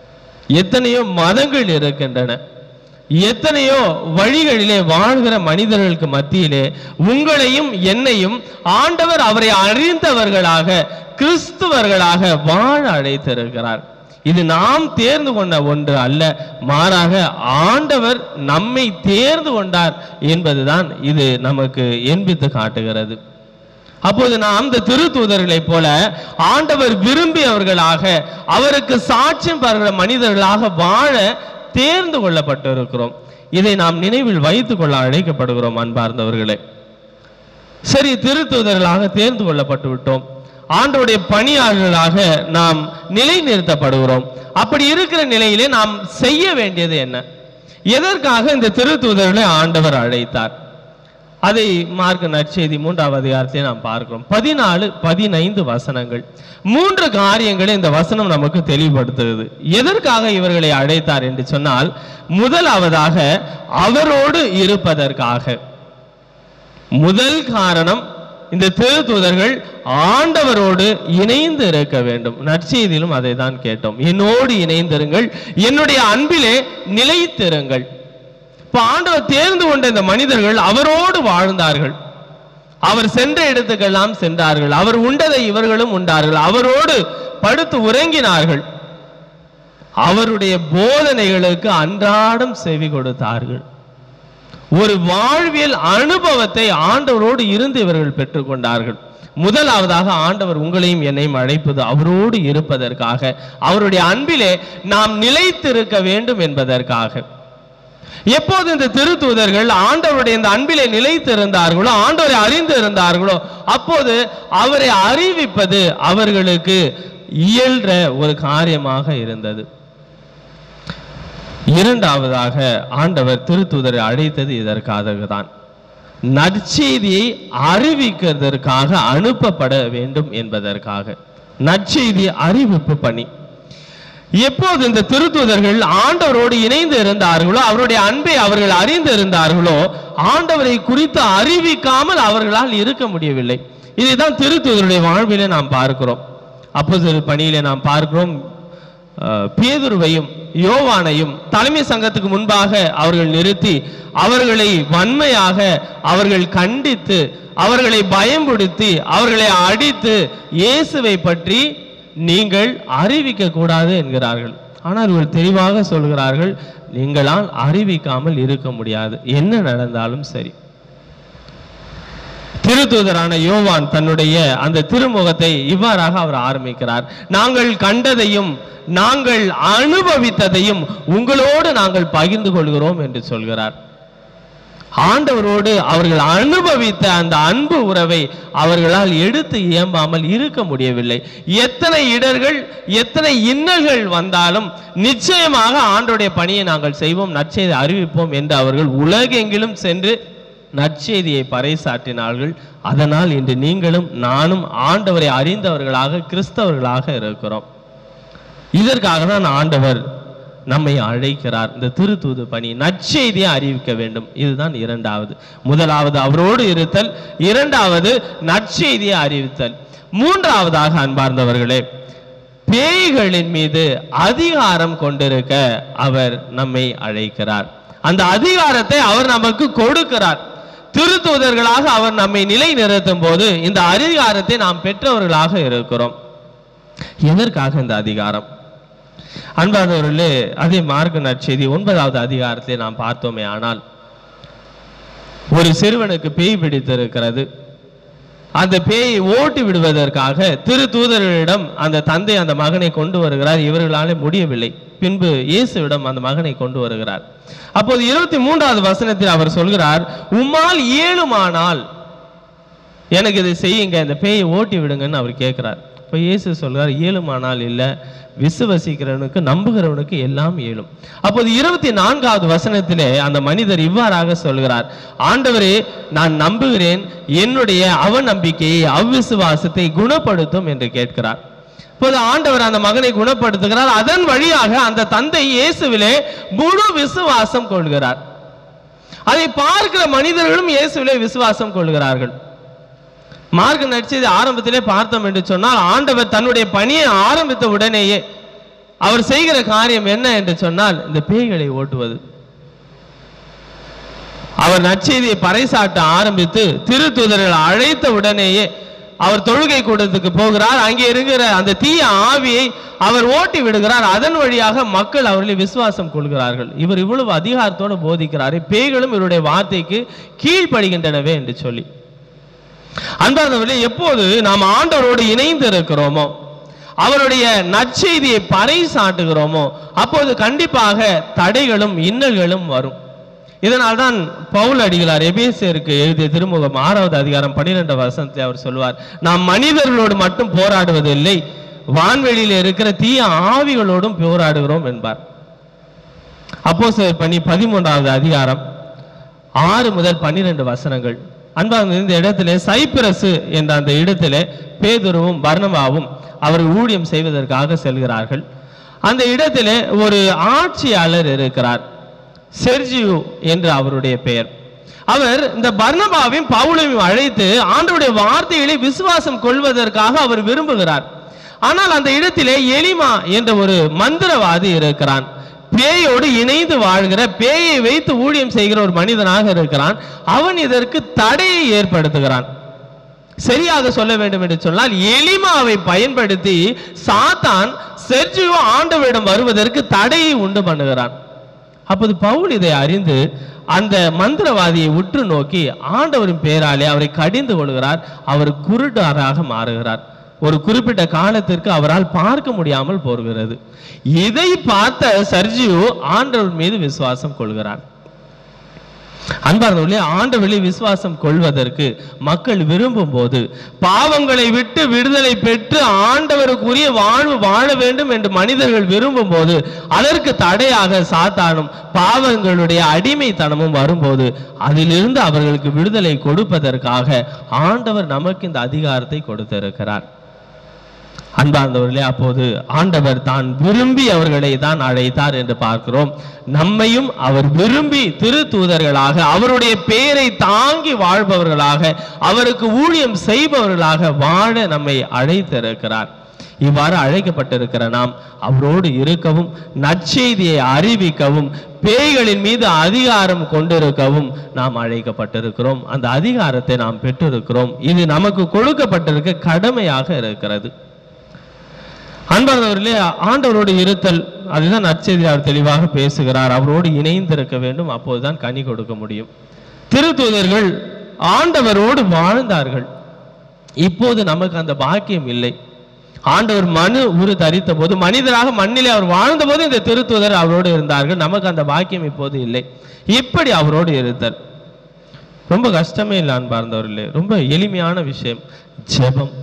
எத்தனையோ மதங்கள் இருக்கின்றன எத்தனையோ வழிகளிலே வாழ்கிற மனிதர்களுக்கு மத்தியிலே உங்களையும் என்னையும் ஆண்டவர் அவரை அறிந்தவர்களாக கிறிஸ்துவர்களாக வாழ அழைத்திருக்கிறார் இது நாம் தேர்ந்து கொண்ட ஒன்று அல்ல மாறாக ஆண்டவர் நம்மை தேர்ந்து கொண்டார் என்பதுதான் இது நமக்கு என்பித்து காட்டுகிறது அப்போது நாம் இந்த திருத்தூதர்களைப் போல ஆண்டவர் விரும்பியவர்களாக அவருக்கு சாட்சியம் பருகிற மனிதர்களாக வாழ தேர்ந்து கொள்ளப்பட்டிருக்கிறோம் இதை நாம் நினைவில் வைத்துக் கொள்ள அழைக்கப்படுகிறோம் அன்பார்ந்தவர்களே சரி திருத்தூதர்களாக தேர்ந்து கொள்ளப்பட்டு விட்டோம் ஆண்டோடைய பணியாளர்களாக நாம் நிலைநிறுத்தப்படுகிறோம் அப்படி இருக்கிற நிலையிலே நாம் செய்ய வேண்டியது என்ன எதற்காக இந்த திருத்தூதர்களை ஆண்டவர் அழைத்தார் அதை மார்க் நற்செய்தி மூன்றாவது அதிகாரத்தை நாம் பார்க்கிறோம் பதினாலு பதினைந்து வசனங்கள் மூன்று காரியங்களை இந்த வசனம் நமக்கு தெளிவுபடுத்துகிறது எதற்காக இவர்களை அழைத்தார் என்று சொன்னால் முதலாவதாக அவரோடு இருப்பதற்காக முதல் காரணம் இந்த திருத்தூதர்கள் ஆண்டவரோடு இணைந்து இருக்க வேண்டும் நற்செய்தியிலும் அதை தான் கேட்டோம் என்னோடு இணைந்திருங்கள் என்னுடைய அன்பிலே நிலைத்திருங்கள் இப்ப ஆண்டவர் தேர்ந்து கொண்ட இந்த மனிதர்கள் அவரோடு வாழ்ந்தார்கள் அவர் சென்ற இடத்துக்கெல்லாம் சென்றார்கள் அவர் உண்டதை இவர்களும் உண்டார்கள் அவரோடு படுத்து உறங்கினார்கள் அவருடைய போதனைகளுக்கு அன்றாடம் செவி கொடுத்தார்கள் ஒரு வாழ்வியல் அனுபவத்தை ஆண்டவரோடு இருந்து இவர்கள் பெற்றுக்கொண்டார்கள் முதலாவதாக ஆண்டவர் உங்களையும் என்னையும் அழைப்பது அவரோடு இருப்பதற்காக அவருடைய அன்பிலே நாம் நிலைத்திருக்க வேண்டும் என்பதற்காக எப்போது இந்த திருத்தூதர்கள் ஆண்டவருடைய இந்த அன்பிலே நிலைத்திருந்தார்களோ ஆண்டவரை அறிந்து இருந்தார்களோ அப்போது அவரை அறிவிப்பது அவர்களுக்கு இயல்ற ஒரு காரியமாக இருந்தது இரண்டாவதாக ஆண்டவர் திருத்தூதரை அழைத்தது இதற்காக தான் நற்செய்தியை அறிவிக்கிறதற்காக அனுப்பப்பட வேண்டும் என்பதற்காக நற்செய்தி அறிவிப்பு பணி எப்போது இந்த திருத்தூதர்கள் ஆண்டவரோடு இணைந்து இருந்தார்களோ அவருடைய அன்பை அவர்கள் அறிந்து இருந்தார்களோ ஆண்டவரை குறித்து அறிவிக்காமல் அவர்களால் இருக்க முடியவில்லை இதைதான் திருத்தூதருடைய வாழ்விலே நாம் பார்க்கிறோம் அப்போது பணியிலே நாம் பார்க்கிறோம் அஹ், பேதுருவையும் யோவானையும் தலைமை சங்கத்துக்கு முன்பாக அவர்கள் நிறுத்தி அவர்களை வன்மையாக அவர்கள் கண்டித்து அவர்களை பயம்படுத்தி அவர்களை அடித்து இயேசுவை பற்றி நீங்கள் அறிவிக்க கூடாது என்கிறார்கள் ஆனால் இவர்கள் தெளிவாக சொல்கிறார்கள் நீங்களால் அறிவிக்காமல் இருக்க முடியாது என்ன நடந்தாலும் சரி திருத்தூதரான யோவான் தன்னுடைய அந்த திருமுகத்தை இவ்வாறாக அவர் ஆரம்பிக்கிறார் நாங்கள் கண்டதையும் நாங்கள் அனுபவித்ததையும் உங்களோடு நாங்கள் பகிர்ந்து கொள்கிறோம் என்று சொல்கிறார் ஆண்டவரோடு அவர்கள் அனுபவித்த அந்த அன்பு உறவை அவர்களால் எடுத்து இயம்பாமல் இருக்க முடியவில்லை எத்தனை இடர்கள் எத்தனை இன்னல்கள் வந்தாலும் நிச்சயமாக ஆண்டோடைய பணியை நாங்கள் செய்வோம் நற்செய்தி அறிவிப்போம் என்று அவர்கள் உலகெங்கிலும் சென்று நற்செய்தியை பறைசாற்றினார்கள் அதனால் இன்று நீங்களும் நானும் ஆண்டவரை அறிந்தவர்களாக கிறிஸ்தவர்களாக இருக்கிறோம் இதற்காக தான் ஆண்டவர் நம்மை அழைக்கிறார் இந்த திருத்தூது பணி நற்செய்தியை அறிவிக்க வேண்டும் இதுதான் இரண்டாவது முதலாவது அவரோடு இருத்தல் இரண்டாவது நற்செய்தியை அறிவித்தல் மூன்றாவதாக அன்பார்ந்தவர்களே பேய்களின் மீது அதிகாரம் கொண்டிருக்க அவர் நம்மை அழைக்கிறார் அந்த அதிகாரத்தை அவர் நமக்கு கொடுக்கிறார் திருத்தூதர்களாக அவர் நம்மை நிலை நிறுத்தும் போது இந்த அதிகாரத்தை நாம் பெற்றவர்களாக இருக்கிறோம் எதற்காக இந்த அதிகாரம் அன்பானவர்களே அதே மார்க்க நற்செய்தி ஒன்பதாவது அதிகாரத்தை நாம் பார்த்தோமே ஆனால் ஒரு சிறுவனுக்கு பேய் பிடித்திருக்கிறது அந்த பேயை ஓட்டி விடுவதற்காக திரு தூதர்களிடம் அந்த தந்தை அந்த மகனை கொண்டு வருகிறார் இவர்களாலே முடியவில்லை பின்பு இயேசுவிடம் அந்த மகனை கொண்டு வருகிறார் அப்போது இருபத்தி மூன்றாவது வசனத்தில் அவர் சொல்கிறார் உம்மால் இயலுமானால் எனக்கு இதை செய்யுங்க இந்த பேயை ஓட்டி விடுங்கன்னு அவர் கேட்கிறார் இப்போ இயேசு சொல்றார் இயலுமானால் இல்லை விசுவசிக்கிறவனுக்கு நம்புகிறவனுக்கு எல்லாம் இயலும் அப்போது இருபத்தி நான்காவது வசனத்திலே அந்த மனிதர் இவ்வாறாக சொல்கிறார் ஆண்டவரே நான் நம்புகிறேன் என்னுடைய அவநம்பிக்கையை அவ்விசுவாசத்தை குணப்படுத்தும் என்று கேட்கிறார் இப்போது ஆண்டவர் அந்த மகனை குணப்படுத்துகிறார் அதன் வழியாக அந்த தந்தை இயேசுவிலே முழு விசுவாசம் கொள்கிறார் அதை பார்க்கிற மனிதர்களும் இயேசுவிலே விசுவாசம் கொள்கிறார்கள் மார்க்க நடிச்சது ஆரம்பத்திலே பார்த்தோம் என்று சொன்னால் ஆண்டவர் தன்னுடைய பணியை ஆரம்பித்த உடனேயே அவர் செய்கிற காரியம் என்ன என்று சொன்னால் இந்த பேய்களை ஓட்டுவது அவர் நற்செய்தியை பறைசாட்ட ஆரம்பித்து திருத்தூதர்கள் அழைத்த உடனேயே அவர் தொழுகை கூடத்துக்கு போகிறார் அங்கே இருக்கிற அந்த தீய ஆவியை அவர் ஓட்டி விடுகிறார் அதன் வழியாக மக்கள் அவர்களை விசுவாசம் கொள்கிறார்கள் இவர் இவ்வளவு அதிகாரத்தோடு போதிக்கிறாரே பேய்களும் இவருடைய வார்த்தைக்கு கீழ்ப்படுகின்றனவே என்று சொல்லி அன்பார்ந்தவர்களே எப்போது நாம் ஆண்டவரோடு இணைந்து இருக்கிறோமோ அவருடைய நற்செய்தியை பறைசாட்டுகிறோமோ அப்போது கண்டிப்பாக தடைகளும் இன்னல்களும் வரும் இதனால்தான் பவுல் அடிகளார் எபேசியருக்கு எழுதிய திருமுகம் ஆறாவது அதிகாரம் பன்னிரெண்டு வசனத்தில் அவர் சொல்வார் நாம் மனிதர்களோடு மட்டும் போராடுவதில்லை வான்வெளியில் இருக்கிற தீய ஆவிகளோடும் போராடுகிறோம் என்பார் அப்போ பணி பதிமூன்றாவது அதிகாரம் ஆறு முதல் பன்னிரெண்டு வசனங்கள் அன்பாக இந்த இடத்திலே சைப்பிரசு என்ற அந்த இடத்திலே பேதுருவும் பர்ணமாவும் அவர்கள் ஊழியம் செய்வதற்காக செல்கிறார்கள் அந்த இடத்திலே ஒரு ஆட்சியாளர் இருக்கிறார் செர்ஜியு என்று அவருடைய பெயர் அவர் இந்த பர்ணபாவையும் பவுலையும் அழைத்து ஆண்டவருடைய வார்த்தைகளை விசுவாசம் கொள்வதற்காக அவர் விரும்புகிறார் ஆனால் அந்த இடத்திலே எலிமா என்ற ஒரு மந்திரவாதி இருக்கிறான் பேயோடு இணைந்து வாழ்கிற பேயை வைத்து ஊழியம் செய்கிற ஒரு மனிதனாக இருக்கிறான் அவன் இதற்கு தடையை ஏற்படுத்துகிறான் சரியாக சொல்ல வேண்டும் என்று சொன்னால் எலிமாவை பயன்படுத்தி சாத்தான் செர்ஜியோ ஆண்டவரிடம் வருவதற்கு தடையை உண்டு பண்ணுகிறான் அப்போது பவுல் இதை அறிந்து அந்த மந்திரவாதியை உற்று நோக்கி ஆண்டவரின் பேராலே அவரை கடிந்து கொள்கிறார் அவர் குருடாராக மாறுகிறார் ஒரு குறிப்பிட்ட காலத்திற்கு அவரால் பார்க்க முடியாமல் போகிறது இதை பார்த்த சர்ஜியோ ஆண்டவர் மீது விசுவாசம் கொள்கிறார் அன்பார்ந்தவர்களே ஆண்டவர்களே விசுவாசம் கொள்வதற்கு மக்கள் விரும்பும் போது பாவங்களை விட்டு விடுதலை பெற்று ஆண்டவருக்குரிய வாழ்வு வாழ வேண்டும் என்று மனிதர்கள் விரும்பும் போது அதற்கு தடையாக சாத்தானும் பாவங்களுடைய அடிமைத்தனமும் வரும்போது அதிலிருந்து அவர்களுக்கு விடுதலை கொடுப்பதற்காக ஆண்டவர் நமக்கு இந்த அதிகாரத்தை கொடுத்திருக்கிறார் அன்பார்ந்தவர்களே அப்போது ஆண்டவர் தான் விரும்பி அவர்களை தான் அழைத்தார் என்று பார்க்கிறோம் நம்மையும் அவர் விரும்பி திருத்தூதர்களாக அவருடைய பெயரை தாங்கி வாழ்பவர்களாக அவருக்கு ஊழியம் செய்பவர்களாக வாழ நம்மை அழைத்திருக்கிறார் இவ்வாறு அழைக்கப்பட்டிருக்கிற நாம் அவரோடு இருக்கவும் நற்செய்தியை அறிவிக்கவும் பேய்களின் மீது அதிகாரம் கொண்டிருக்கவும் நாம் அழைக்கப்பட்டிருக்கிறோம் அந்த அதிகாரத்தை நாம் பெற்றிருக்கிறோம் இது நமக்கு கொடுக்கப்பட்டிருக்க கடமையாக இருக்கிறது அன்பானவர்களே ஆண்டவரோடு இருத்தல் அதுதான் நற்செய்தியார் தெளிவாக பேசுகிறார் அவரோடு இணைந்திருக்க வேண்டும் அப்போதுதான் கனி கொடுக்க முடியும் திருத்தூதர்கள் ஆண்டவரோடு வாழ்ந்தார்கள் இப்போது நமக்கு அந்த பாக்கியம் இல்லை ஆண்டவர் மனு உரு தரித்த போது மனிதராக மண்ணிலே அவர் வாழ்ந்த போது இந்த திருத்தூதர் அவரோடு இருந்தார்கள் நமக்கு அந்த பாக்கியம் இப்போது இல்லை இப்படி அவரோடு இருத்தல் ரொம்ப கஷ்டமே இல்லை அன்பார்ந்தவர்களே ரொம்ப எளிமையான விஷயம் ஜெபம்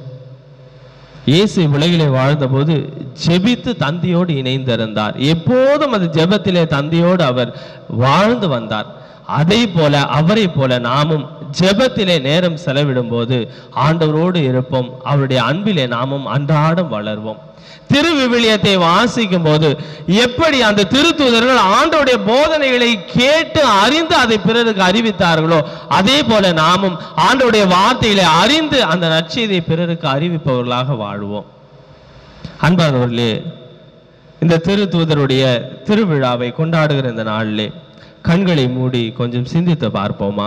இயேசு உலகிலே வாழ்ந்தபோது ஜெபித்து தந்தையோடு இணைந்திருந்தார் எப்போதும் அது ஜெபத்திலே தந்தையோடு அவர் வாழ்ந்து வந்தார் அதே போல அவரை போல நாமும் ஜெபத்திலே நேரம் செலவிடும் போது ஆண்டவரோடு இருப்போம் அவருடைய அன்பிலே நாமும் அன்றாடம் வளர்வோம் திருவிவிலியத்தை வாசிக்கும் போது எப்படி அந்த திருத்தூதர்கள் ஆண்டோடைய போதனைகளை கேட்டு அறிந்து அதை பிறருக்கு அறிவித்தார்களோ அதே போல நாமும் ஆண்டோடைய வார்த்தைகளை அறிந்து அந்த நற்செய்தியை பிறருக்கு அறிவிப்பவர்களாக வாழ்வோம் அன்பானவர்களே இந்த திருத்தூதருடைய திருவிழாவை கொண்டாடுகிற இந்த நாளிலே கண்களை மூடி கொஞ்சம் சிந்தித்து பார்ப்போமா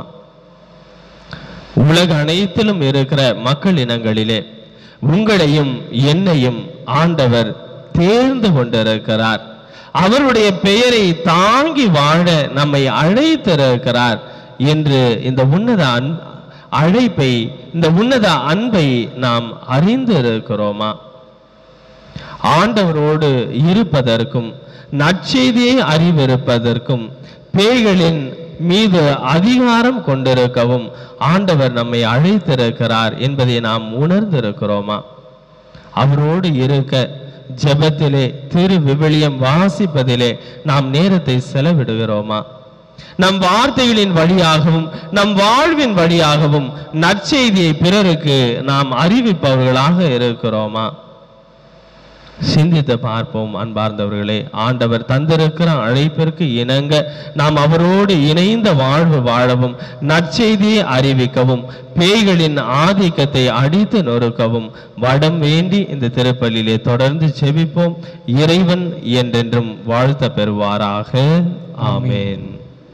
உலக அனைத்திலும் இருக்கிற மக்கள் இனங்களிலே உங்களையும் என்னையும் ஆண்டவர் தேர்ந்து கொண்டிருக்கிறார் அவருடைய பெயரை தாங்கி வாழ நம்மை அழைத்திருக்கிறார் என்று இந்த உன்னத அன் அழைப்பை இந்த உன்னத அன்பை நாம் அறிந்து இருக்கிறோமா ஆண்டவரோடு இருப்பதற்கும் நற்செய்தியை அறிவிருப்பதற்கும் பேய்களின் மீது அதிகாரம் கொண்டிருக்கவும் ஆண்டவர் நம்மை அழைத்திருக்கிறார் என்பதை நாம் உணர்ந்திருக்கிறோமா அவரோடு இருக்க ஜெபத்திலே திரு விவிலியம் வாசிப்பதிலே நாம் நேரத்தை செலவிடுகிறோமா நம் வார்த்தைகளின் வழியாகவும் நம் வாழ்வின் வழியாகவும் நற்செய்தியை பிறருக்கு நாம் அறிவிப்பவர்களாக இருக்கிறோமா சிந்தித்து பார்ப்போம் அன்பார்ந்தவர்களே ஆண்டவர் தந்திருக்கிற அழைப்பிற்கு இணங்க நாம் அவரோடு இணைந்த வாழ்வு வாழவும் நற்செய்தியை அறிவிக்கவும் பேய்களின் ஆதிக்கத்தை அடித்து நொறுக்கவும் வடம் வேண்டி இந்த திருப்பலியிலே தொடர்ந்து செபிப்போம் இறைவன் என்றென்றும் வாழ்த்த பெறுவாராக ஆமென்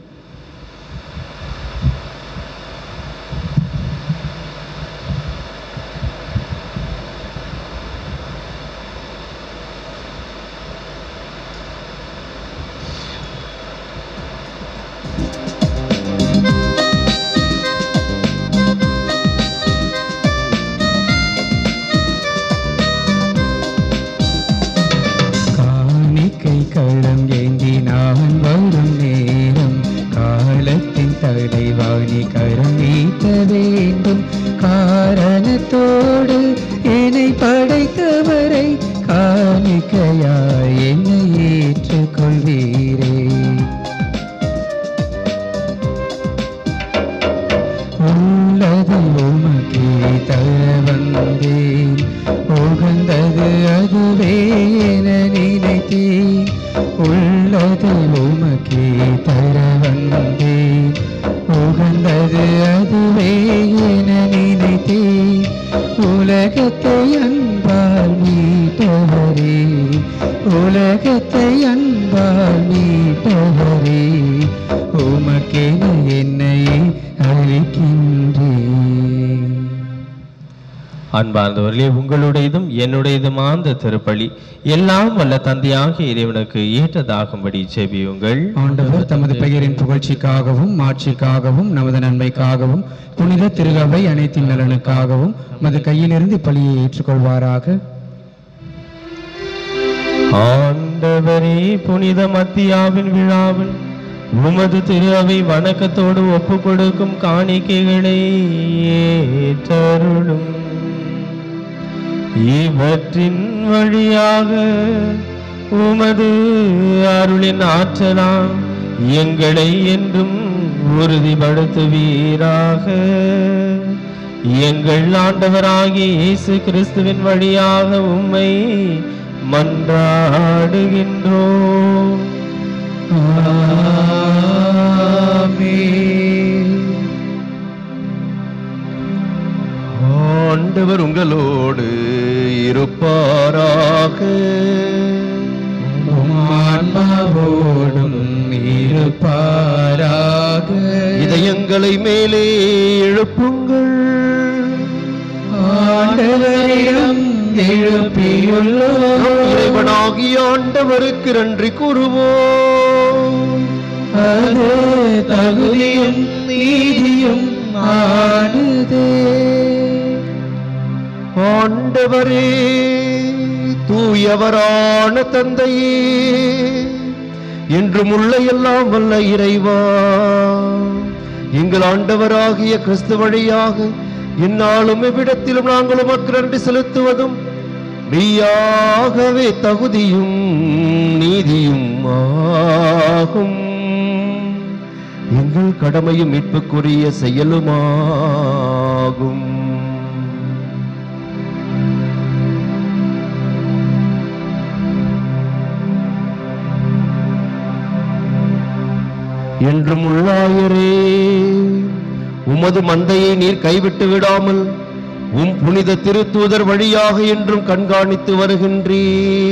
காணிக்கை களம் ஏந்தி நான் வரும் நேரம் காலத்தின் தலைவாணி கரம் நீட்ட வேண்டும் காரணத்தோடு என்னை படைத்தவரை காணிக்கையாய் என்னை ஏற்றுக்கொள்வீரே உள்ளது உமக்கே தர வந்தேன் உகந்தது அதுவே என நினைத்தேன் உள்ளது உமக்கே தர வந்தேன் உகந்தது அதுவே என நினைத்தேன் உலகத்தை அன்பால் மீட்டவரே உலகத்தை அன்பால் மீட்டவரே உமக்கென என்னையே அழைக்கின்றேன் அன்பார்ந்தவர்களே உங்களுடையதும் என்னுடையதுமா அந்த திருப்பலி எல்லாம் வல்ல தந்தையாக இறைவனுக்கு ஏற்றதாகும்படி செபியுங்கள் ஆண்டவர் தமது பெயரின் புகழ்ச்சிக்காகவும் மாட்சிக்காகவும் நமது நன்மைக்காகவும் புனித திருகவை அனைத்தின் நலனுக்காகவும் மது கையிலிருந்து பலியை ஏற்றுக்கொள்வாராக ஆண்டவரே புனித மத்தியாவின் விழாவில் உமது திரு அவை வணக்கத்தோடு ஒப்பு கொடுக்கும் காணிக்கைகளை ஏற்றருளும் இவற்றின் வழியாக உமது அருளின் ஆற்றலாம் எங்களை என்றும் உறுதிப்படுத்துவீராக எங்கள் ஆண்டவராகிய இயேசு கிறிஸ்துவின் வழியாக உம்மை மன்றாடுகின்றோம் ஆண்டவர் உங்களோடு இருப்பாராக உம் ஆன்மாவோடும் இருப்பாராக இதயங்களை மேலே எழுப்புங்கள் ஆண்டவரிடம் எழுப்பியுள்ளோம் இறைவனாகிய ஆண்டவருக்கு நன்றி கூறுவோம் அது தகுதியும் நீதியும் ஆடுதே ஆண்டவரே தூயவரான தந்தையே என்றும் உள்ள எல்லாம் வல்ல இறைவா எங்கள் ஆண்டவராகிய கிறிஸ்து வழியாக இந்நாளும் இவ்விடத்திலும் நாங்கள் உமக்கு நன்றி செலுத்துவதும் மெய்யாகவே தகுதியும் நீதியும் ஆகும் எங்கள் கடமையும் மீட்புக்குரிய செயலுமாகும் என்றும் உள்ளாயரே உமது மந்தையை நீர் கைவிட்டு விடாமல் உம் புனித திருத்தூதர் வழியாக என்றும் கண்காணித்து வருகின்றீ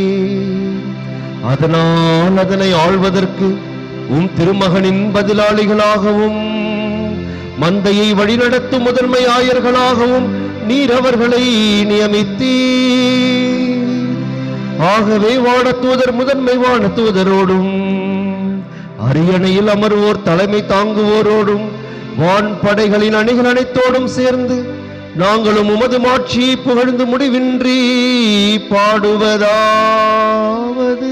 அதனால் அதனை ஆள்வதற்கு உம் திருமகனின் பதிலாளிகளாகவும் மந்தையை வழிநடத்தும் முதன்மை ஆயர்களாகவும் நீர் அவர்களை நியமித்தீ ஆகவே வானத்தூதர் முதன்மை வானத்தூதரோடும் அரியணையில் அமர்வோர் தலைமை தாங்குவோரோடும் வான் படைகளின் அணிகள் அனைத்தோடும் சேர்ந்து நாங்களும் உமது மாட்சியை புகழ்ந்து முடிவின்றி பாடுவதாவது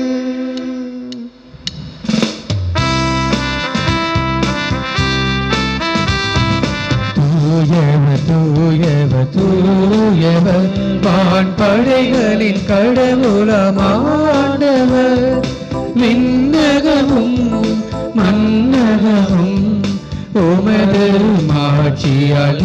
தூயவர் தூயவர் தூயவர் வான் படைகளின் கடவுளமாண்டவர் விண்ணகமும் மன்னகமும் உமது மாட்சியால்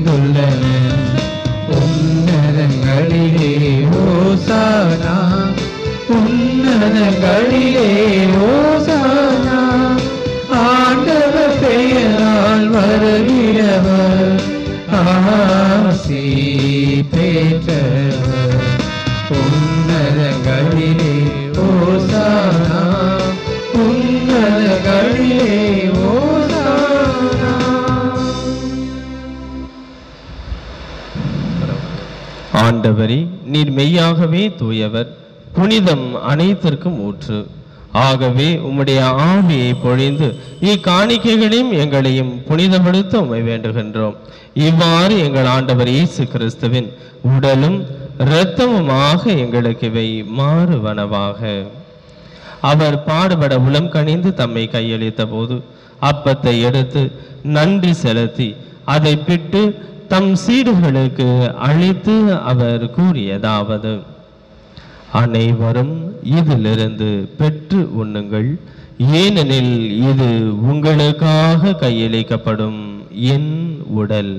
நிறைந்துள்ளன உன்னதங்களிலே ஓசானா உன்னதங்களிலே ஓசானா ஆண்டவர் பெயரால் வருகிறவர் ஆசி பெற்றவர் உன்னதங்களிலே ஓசானா உன்னதங்களிலே ஓசானா ஆண்டவரே நீர் மெய்யாகவே தூயவர் புனிதம் அனைத்திற்கும் ஊற்று ஆகவே உம்முடைய ஆவியை பொழிந்து இக்காணிக்கைகளையும் எங்களையும் புனிதப்படுத்த உம்மை வேண்டுகின்றோம் இவ்வாறு எங்கள் ஆண்டவர் இயேசு கிறிஸ்துவின் உடலும் இரத்தமுமாக எங்களுக்கு இவை மாறுவனவாக அவர் பாடுபட உளம் கனிந்து தம்மை கையளித்த போது அப்பத்தை எடுத்து நன்றி செலுத்தி அதை பிட்டு தம் சீடுகளுக்கு அளித்து அவர் கூறியதாவது அனைவரும் இதிலிருந்து பெற்று உண்ணுங்கள் ஏனெனில் இது உங்களுக்காக கையளிக்கப்படும் என் உடல்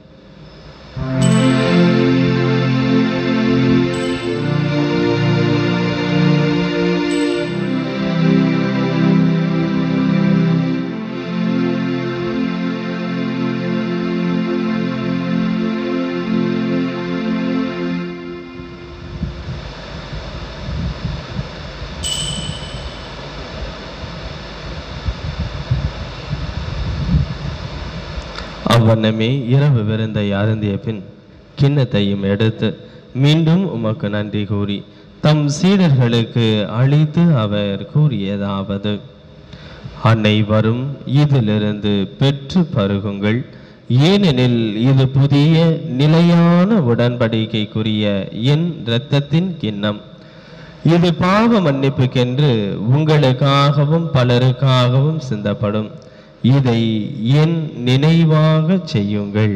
அவ்வண்ணமே இரவு விருந்தை அருந்திய பின் கிண்ணத்தையும் எடுத்து மீண்டும் உமக்கு நன்றி கூறி தம் சீடர்களுக்கு அளித்து அவர் கூறியதாவது அனைவரும் இதிலிருந்து பெற்று பருகுங்கள் ஏனெனில் இது புதிய நிலையான உடன்படிக்கைக்குரிய என் இரத்தத்தின் கிண்ணம் இது பாவ மன்னிப்புக்கென்று உங்களுக்காகவும் பலருக்காகவும் சிந்தப்படும் இதை என் நினைவாக செய்யுங்கள்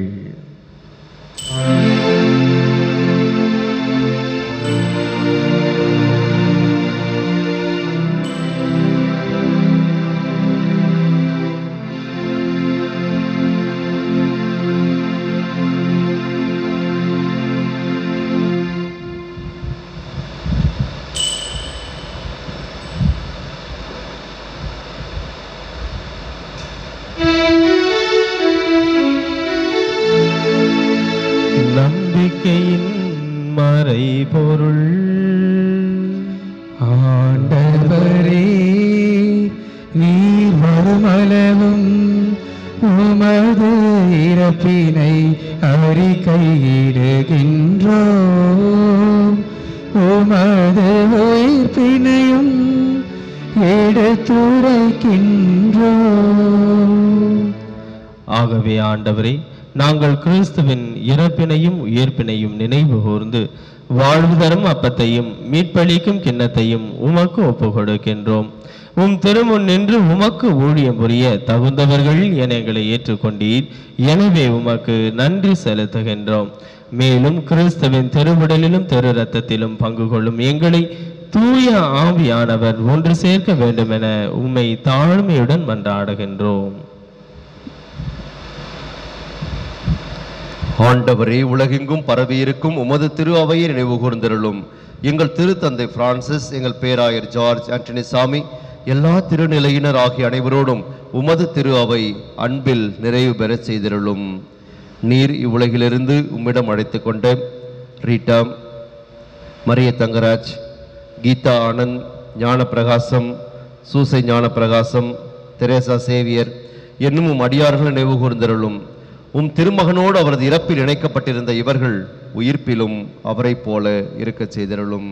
நம்பிக்கையின் மறைபொருள் ஆண்டவரே நீர் வருமளவும் உமது இறப்பினை அறிக்கையிடுகின்றோம் உமது உயிர்ப்பினையும் எடுத்துரைக்கின்றோம் ஆகவே ஆண்டவரே நாங்கள் கிறிஸ்துவின் இறப்பினையும் உயிர்ப்பினையும் நினைவு கூர்ந்து வாழ்வு தரும் அப்பத்தையும் மீட்பளிக்கும் கிண்ணத்தையும் உமக்கு ஒப்பு கொடுக்கின்றோம் உம் திருமுன் நின்று உமக்கு ஊழியம் புரிய தகுந்தவர்கள் என எங்களை ஏற்றுக்கொண்டீர் எனவே உமக்கு நன்றி செலுத்துகின்றோம் மேலும் கிறிஸ்துவின் திருவுடலிலும் திரு ரத்தத்திலும் பங்கு கொள்ளும் எங்களை தூய ஆவியானவர் ஒன்று சேர்க்க வேண்டுமென உம்மை தாழ்மையுடன் மன்றாடுகின்றோம் ஆண்டவரே உலகெங்கும் பரவியிருக்கும் உமது திரு அவையை நினைவு கூர்ந்திருளும் எங்கள் திருத்தந்தை பிரான்சிஸ் எங்கள் பேராயர் ஜார்ஜ் ஆண்டனி சாமி எல்லா திருநிலையினர் ஆகிய அனைவரோடும் உமது திரு அவை அன்பில் நிறைவு பெறச் செய்திருளும் நீர் இவ்வுலகிலிருந்து உம்மிடம் அழைத்து கொண்ட Rita Maria Thangaraj Geetha Anand Gnanaprakasam Soosai Gnanaprakasam Teresa Xavier என்னும் உம் அடியார்கள் நினைவு கூர்ந்தருளும் உம் திருமகனோடு அவரது இறப்பில் இணைக்கப்பட்டிருந்த இவர்கள் உயிர்ப்பிலும் அவரைப் போல இருக்கச் செய்தருளும்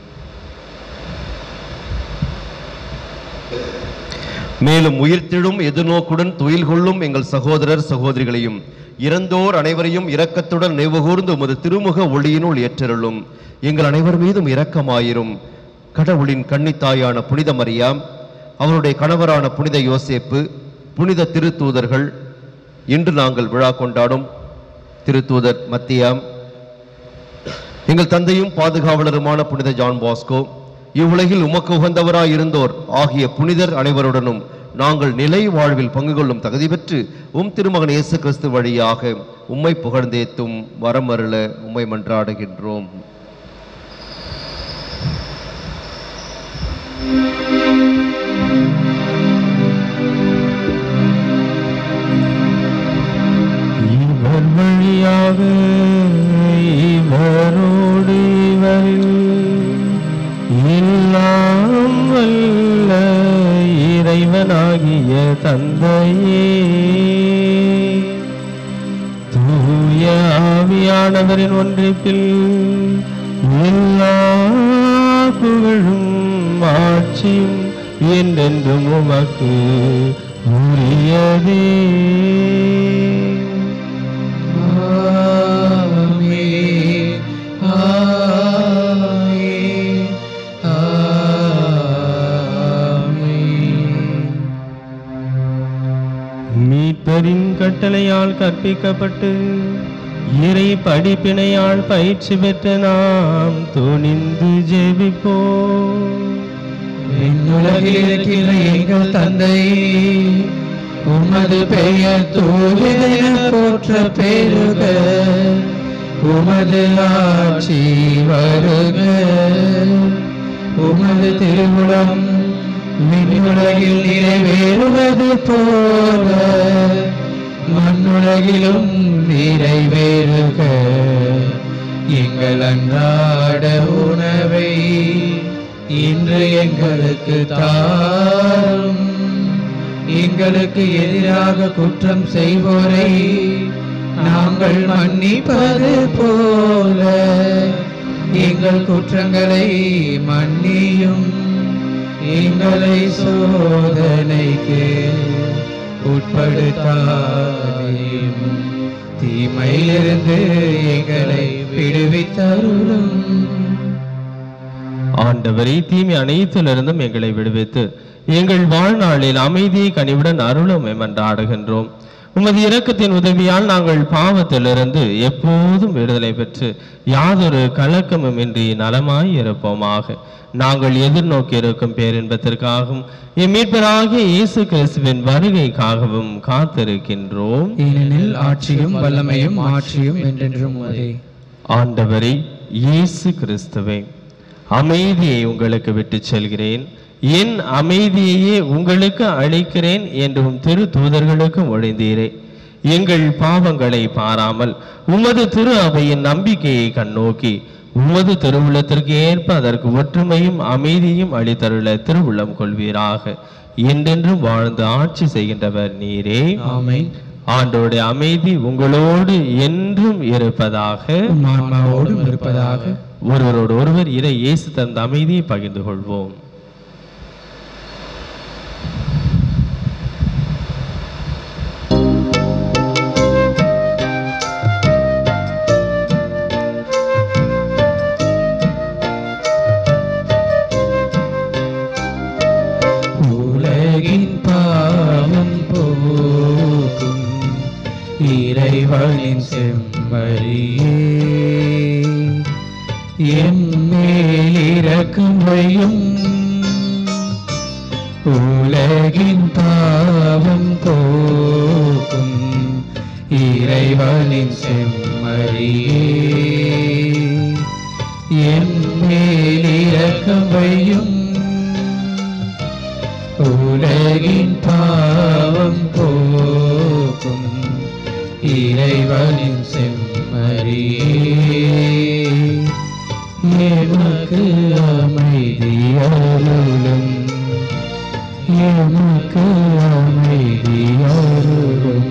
மேலும் உயிர்த்தெழும் எதிர்நோக்குடன் துயில் கொள்ளும் எங்கள் சகோதரர் சகோதரிகளையும் இறந்தோர் அனைவரையும் இரக்கத்துடன் நினைவுகூர்ந்து உமது திருமுக ஒளியினுள் ஏற்றருளும் எங்கள் அனைவர் மீதும் இரக்கமாயிரும் கடவுளின் கன்னித்தாயான புனித மரியாம் அவருடைய கணவரான புனித யோசேப்பு புனித திருத்தூதர்கள் இன்று நாங்கள் விழா கொண்டாடும் திருத்தூதர் மத்தியாம் எங்கள் தந்தையும் பாதுகாவலருமான புனித ஜான் பாஸ்கோ இவ்வுலகில் உமக்கு உகந்தவராய் இருந்தோர் ஆகிய புனிதர் அனைவருடனும் நாங்கள் நிலை வாழ்வில் பங்கு கொள்ளும் தகுதி பெற்று உம் திருமகன் இயேசு கிறிஸ்து வழியாக உம்மை புகழ்ந்தேத்தும் வரமருள உம்மை மன்றாடுகின்றோம் இவர் வழியாக இவரோடு இவரில் எல்லாம் வல்ல இறைவனாகிய தந்தையே தூய ஆவியானவரின் ஒன்றிப்பில் எல்லா புகழும் ஆட்சியும் என்றென்றும் உமக்கு உரியதே ஆமென். ஆமென். ஆமென். மீட்பரின் கட்டளையால் கற்பிக்கப்பட்டு இறை படிப்பினையால் பயிற்சி பெற்ற நாம் துணிந்து ஜெபிப்போம் விண்ணுலகில் இருக்கின்ற எங்கள் தந்தை உமது பெயர் தூயதென போற்ற பெருக உமது ஆட்சி வருக உமது திருவுளம் விண்ணுலகில் நிறைவேறுவது போல மண்ணுலகிலும் நிறைவேறுக எங்கள் அன்றாட உணவை இன்று எங்களுக்கு தாரும் எங்களுக்கு எதிராக குற்றம் செய்வோரை நாங்கள் மன்னிப்பது போல எங்கள் குற்றங்களை மன்னியும் எங்களை சோதனைக்கு உட்படுத்தாதேயும் தீமையிலிருந்து எங்களை விடுவித்தருளும் ஆண்டவரே தீமை அனைத்திலிருந்தும் எங்களை விடுவித்து எங்கள் வாழ்நாளில் அமைதியை கனிவுடன் அருளும் என்றாடுகின்றோம் உமது இரக்கத்தின் உதவியால் நாங்கள் பாவத்திலிருந்து எப்போதும் விடுதலை பெற்று யாதொரு கலக்கமும் இன்றி நலமாய் இருப்போமாக நாங்கள் எதிர்நோக்கி இருக்கும் பேரின்பத்திற்காகவும் எம் மீட்பராகிய இயேசு கிறிஸ்துவின் வருகைக்காகவும் காத்திருக்கின்றோம் ஏனெனில் ஆட்சியும் வல்லமையும் ஆட்சியும் என்றென்றும் உமதே ஆண்டவரே இயேசு கிறிஸ்துவே அமைதியை உங்களுக்கு விட்டுச் செல்கிறேன் என் அமைதியையே உங்களுக்கு அளிக்கிறேன் என்றும் திரு தூதர்களுக்கு ஒழிந்தீரே எங்கள் பாவங்களை பாராமல் உமது திரு அவையின் நம்பிக்கையை கண்ணோக்கி உமது திருவுள்ளத்திற்கு ஏற்ப அதற்கு ஒற்றுமையும் அமைதியும் அளித்தருள திருவுள்ளம் கொள்வீராக என்றென்றும் வாழ்ந்து ஆட்சி செய்கின்றவர் நீரே ஆமென் ஆண்டோடைய அமைதி உங்களோடு என்றும் இருப்பதாக உம் ஆன்மாவோடும் இருப்பதாக ஒருவரோடு ஒருவர் இறை இயேசு தந்த அமைதியை பகிர்ந்து கொள்வோம் உலகின் பாவம் போக்கும் இறைவனின் செம்மறியே எம்மேல் இரக்கம் வையும் உலகின் பாவம் போக்கும் இறைவனின் செம்மறியே எம்மேல் இரக்கம் வையும் உலகின் பாவம் போக்கும் இறைவனின் செம்மறியே எமக்கு அமைதியருளும் எமக்கு அமைதியருளும்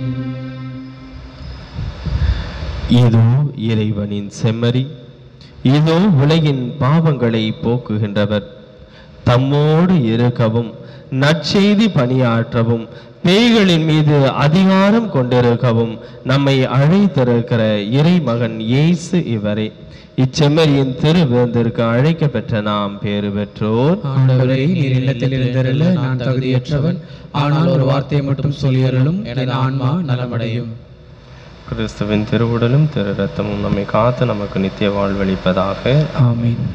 இதோ இறைவனின் செம்மறி இதோ உலகின் பாவங்களை போக்குகின்றவர் தம்மோடு இருக்கவும் நற்செய்தி பணியாற்றவும் பேய்களின் மீது அதிகாரம் கொண்டிருக்கவும் நம்மை அழைத்திருக்கிற இறைமகன் இயேசு இவரே இச்செம்மறியின் திருவிருந்திற்கு அழைக்க பெற்ற நாம் பேறு பெற்றோர் ஆண்டவரே நீர் இல்லத்தில் இருந்தருள நான் தகுதியற்றவன் ஆனால் ஒரு வார்த்தையை மட்டும் சொல்லியருளும் என் ஆன்மா நலமடையும் கிறிஸ்துவின் திருவுடலும் திரு ரத்தமும் நம்மை காத்து நமக்கு நித்திய வாழ்வளிப்பதாக ஆமென்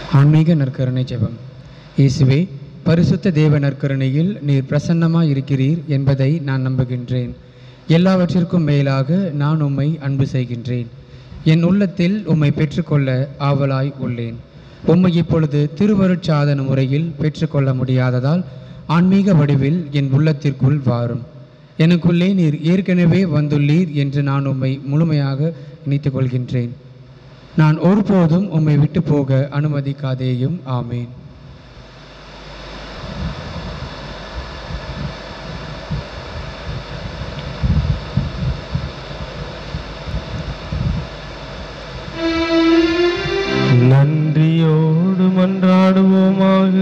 ஆன்மீக நற்கருணை ஜெபம் இயேசுவே பரிசுத்த தேவ நற்கருணையில் நீர் பிரசன்னமாய் இருக்கிறீர் என்பதை நான் நம்புகின்றேன் எல்லாவற்றிற்கும் மேலாக நான் உம்மை அன்பு செய்கின்றேன் என் உள்ளத்தில் உம்மை பெற்றுக்கொள்ள ஆவலாய் உள்ளேன் உம்மை இப்பொழுது திருவருட்சாதன முறையில் பெற்றுக்கொள்ள முடியாததால் ஆன்மீக வடிவில் என் உள்ளத்திற்குள் வாரும் எனக்குள்ளே நீர் ஏற்கனவே வந்துள்ளீர் என்று நான் உம்மை முழுமையாக நினைத்துக் கொள்கின்றேன் நான் ஒருபோதும் உம்மை விட்டு போக அனுமதிக்காதேயும் ஆமேன் நன்றியோடு மன்றாடுவோமாக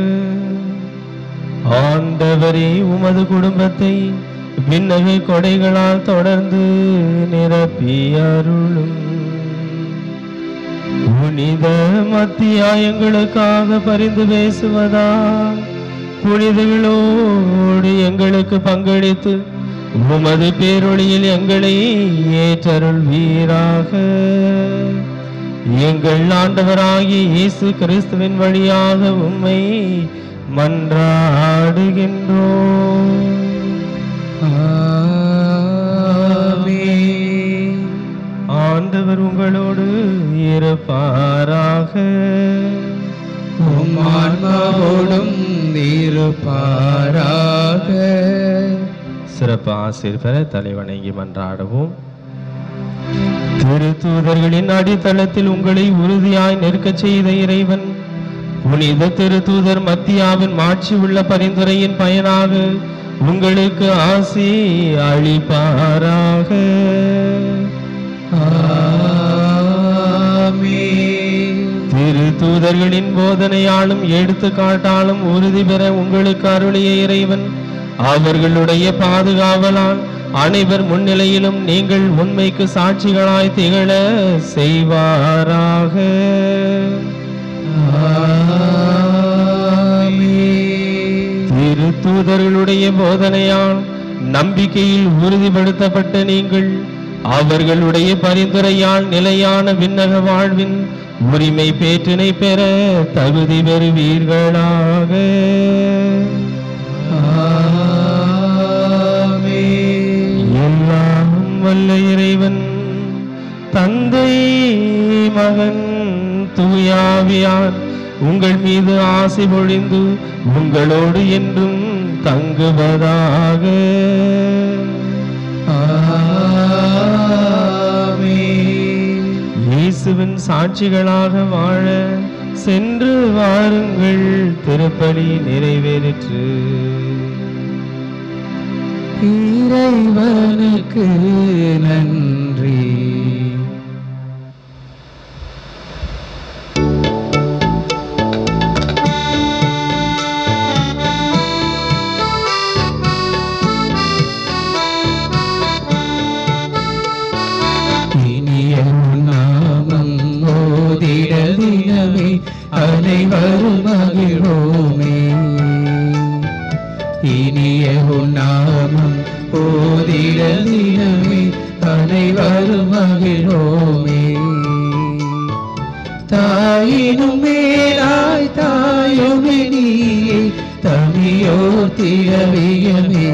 ஆண்டவரே உமது குடும்பத்தை விண்ணக கொடைகளால் தொடர்ந்து நிரப்பி அருளும் புனித மத்தியாயங்களுக்காக பரிந்து பேசுவதா புனிதர்களோடு எங்களுக்கு பங்களித்து உமது பேரொளியில் எங்களை ஏற்றருள்வீராக எங்கள் ஆண்டவராகிய இயேசு கிறிஸ்துவின் வழியாக உம்மை மன்றாடுகின்றோம் ஆமென். ஆண்டவர் உங்களோடு இருப்பாராக உம் ஆன்மாவோடும் இருப்பாராக சிறப்பு ஆசிரியர் பெற தலைவணங்கி மன்றாடுவோம் திருத்தூதர்களின் அடித்தளத்தில் உங்களை உறுதியாய் நிற்கச் செய்த இறைவன் புனித திருத்தூதர் மத்தியாவின் மாட்சி உள்ள பரிந்துரையின் பயனாக உங்களுக்கு ஆசி அளிப்பாராக ஆமென். திருத்தூதர்களின் போதனையாலும் எடுத்துக்காட்டாலும் உறுதி பெற உங்களுக்கு அருளிய இறைவன் அவர்களுடைய பாதுகாவலால் அனைவர் முன்னிலையிலும் நீங்கள் உண்மைக்கு சாட்சிகளாய் திகழ செய்வாராக ஆமென். திருத்தூதர்களுடைய போதனையால் நம்பிக்கையில் உறுதிப்படுத்தப்பட்ட நீங்கள் அவர்களுடைய பரிந்துரையால் நிலையான விண்ணக வாழ்வின் உரிமை பேற்றினை பெற தகுதி பெறுவீர்களாக ஆமென். எல்லாம் வல்ல இறைவன் தந்தை மகன் தூயாவியார் உங்கள் மீது ஆசை பொழிந்து உங்களோடு என்றும் தங்குவதாக ஆமென். இயேசுவின் சாட்சிகளாக வாழ சென்று வாருங்கள் திருப்பலி நிறைவேறிற்று இறைவனுக்கு நன்றி இனிய நாமம் ஓதிட தினமே அனைவரும் மகிழ்வோமே இனிய நாமம் ஓதிட தினமே அனைவரும் மகிழ்வோமே தாயினும் மேலாய் தாயுமே நீயே தமியோ திரவியமே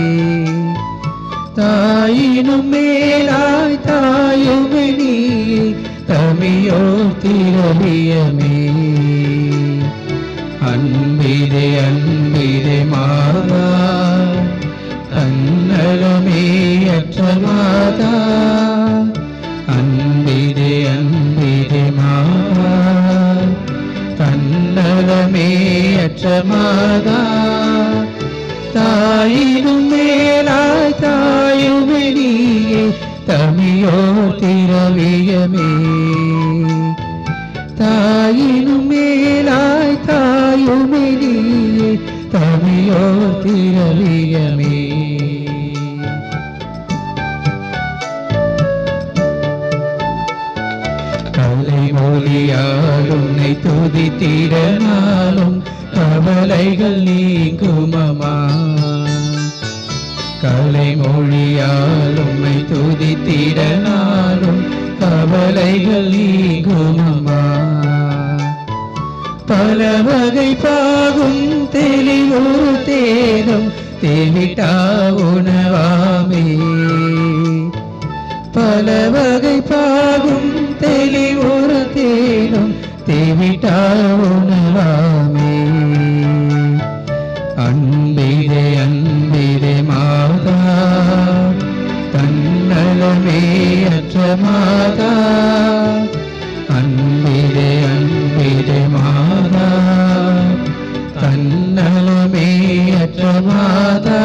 தாயினும் மேலாய் தாயுமே நீயே தமியோ திரவியமே அன்பிதே அன்பிதே மாதா தன்னலமே அற்ற மாதா அன்பிதே அன்பிதே மாதா தன்னலமே அற்ற மாதா தாயினும் மேலாய் தாயுமே நீயே தமியோ திரவியமே தாயினும் மேலாய் தாயுமே நீயே தமியோ திரவியமே கலை மொழியால் உன்னை துதித்திட நாளும் கவலைகள் நீங்குமமா கலை மொழியால் உம்மை துதித்திட நாளும் கவலைகள் நீங்குமமா பல வகை பாகும் தெளிவொரு தேனும் தேவிட்டா உணவாமே பல வகை பாகும் தெளிவொரு தேனும் தேவிட்டா உணவாமே அன்பிலே அன்பிலே மாதா தன்னலமே அற்ற மாதா அன்பிலே அன்பிலே மாதா தன்னலமே அற்ற மாதா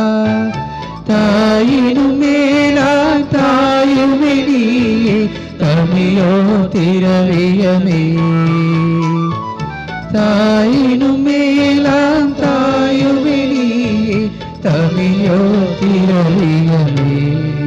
தாயினும் மேலாய் தாயுமே நீயே தமிழோ திரவியமே தாயினும் மேலாம் தாயுமே நீயே தமிழோ திரவியமே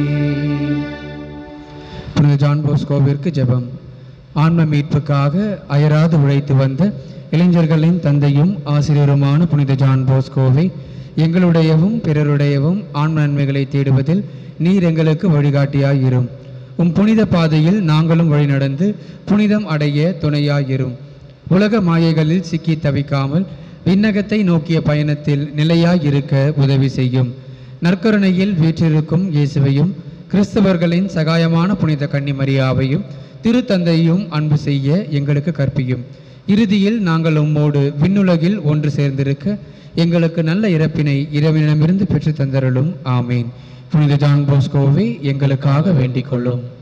புனித ஜான் போஸ்கோவிற்கு ஜெபம் ஆன்ம மீட்புக்காக அயராது உழைத்து வந்த இளைஞர்களின் தந்தையும் ஆசிரியருமான புனித ஜான் போஸ்கோவை எங்களுடையவும் பிறருடையவும் ஆன்ம நன்மைகளை தேடுவதில் நீர் எங்களுக்கு வழிகாட்டியாயிரும் உம் புனித பாதையில் நாங்களும் வழிநடந்து புனிதம் அடைய துணையாயிரும் உலக மாயைகளில் சிக்கி தவிக்காமல் விண்ணகத்தை நோக்கிய பயணத்தில் நிலையாயிருக்க உதவி செய்யும் நற்கருணையில் வீற்றிருக்கும் இயேசுவையும் கிறிஸ்தவர்களின் சகாயமான புனித கன்னிமரியாவையும் திருத்தந்தையும் அன்பு செய்ய எங்களுக்கு கற்பியும் இறுதியில் நாங்கள் உம்மோடு விண்ணுலகில் ஒன்று சேர்ந்திருக்க எங்களுக்கு நல்ல இறப்பினை இறைவனிடமிருந்து பெற்று தந்தருளும் ஆமீன் புனித ஜான் போஸ்கோவை எங்களுக்காக வேண்டிக் கொள்ளும்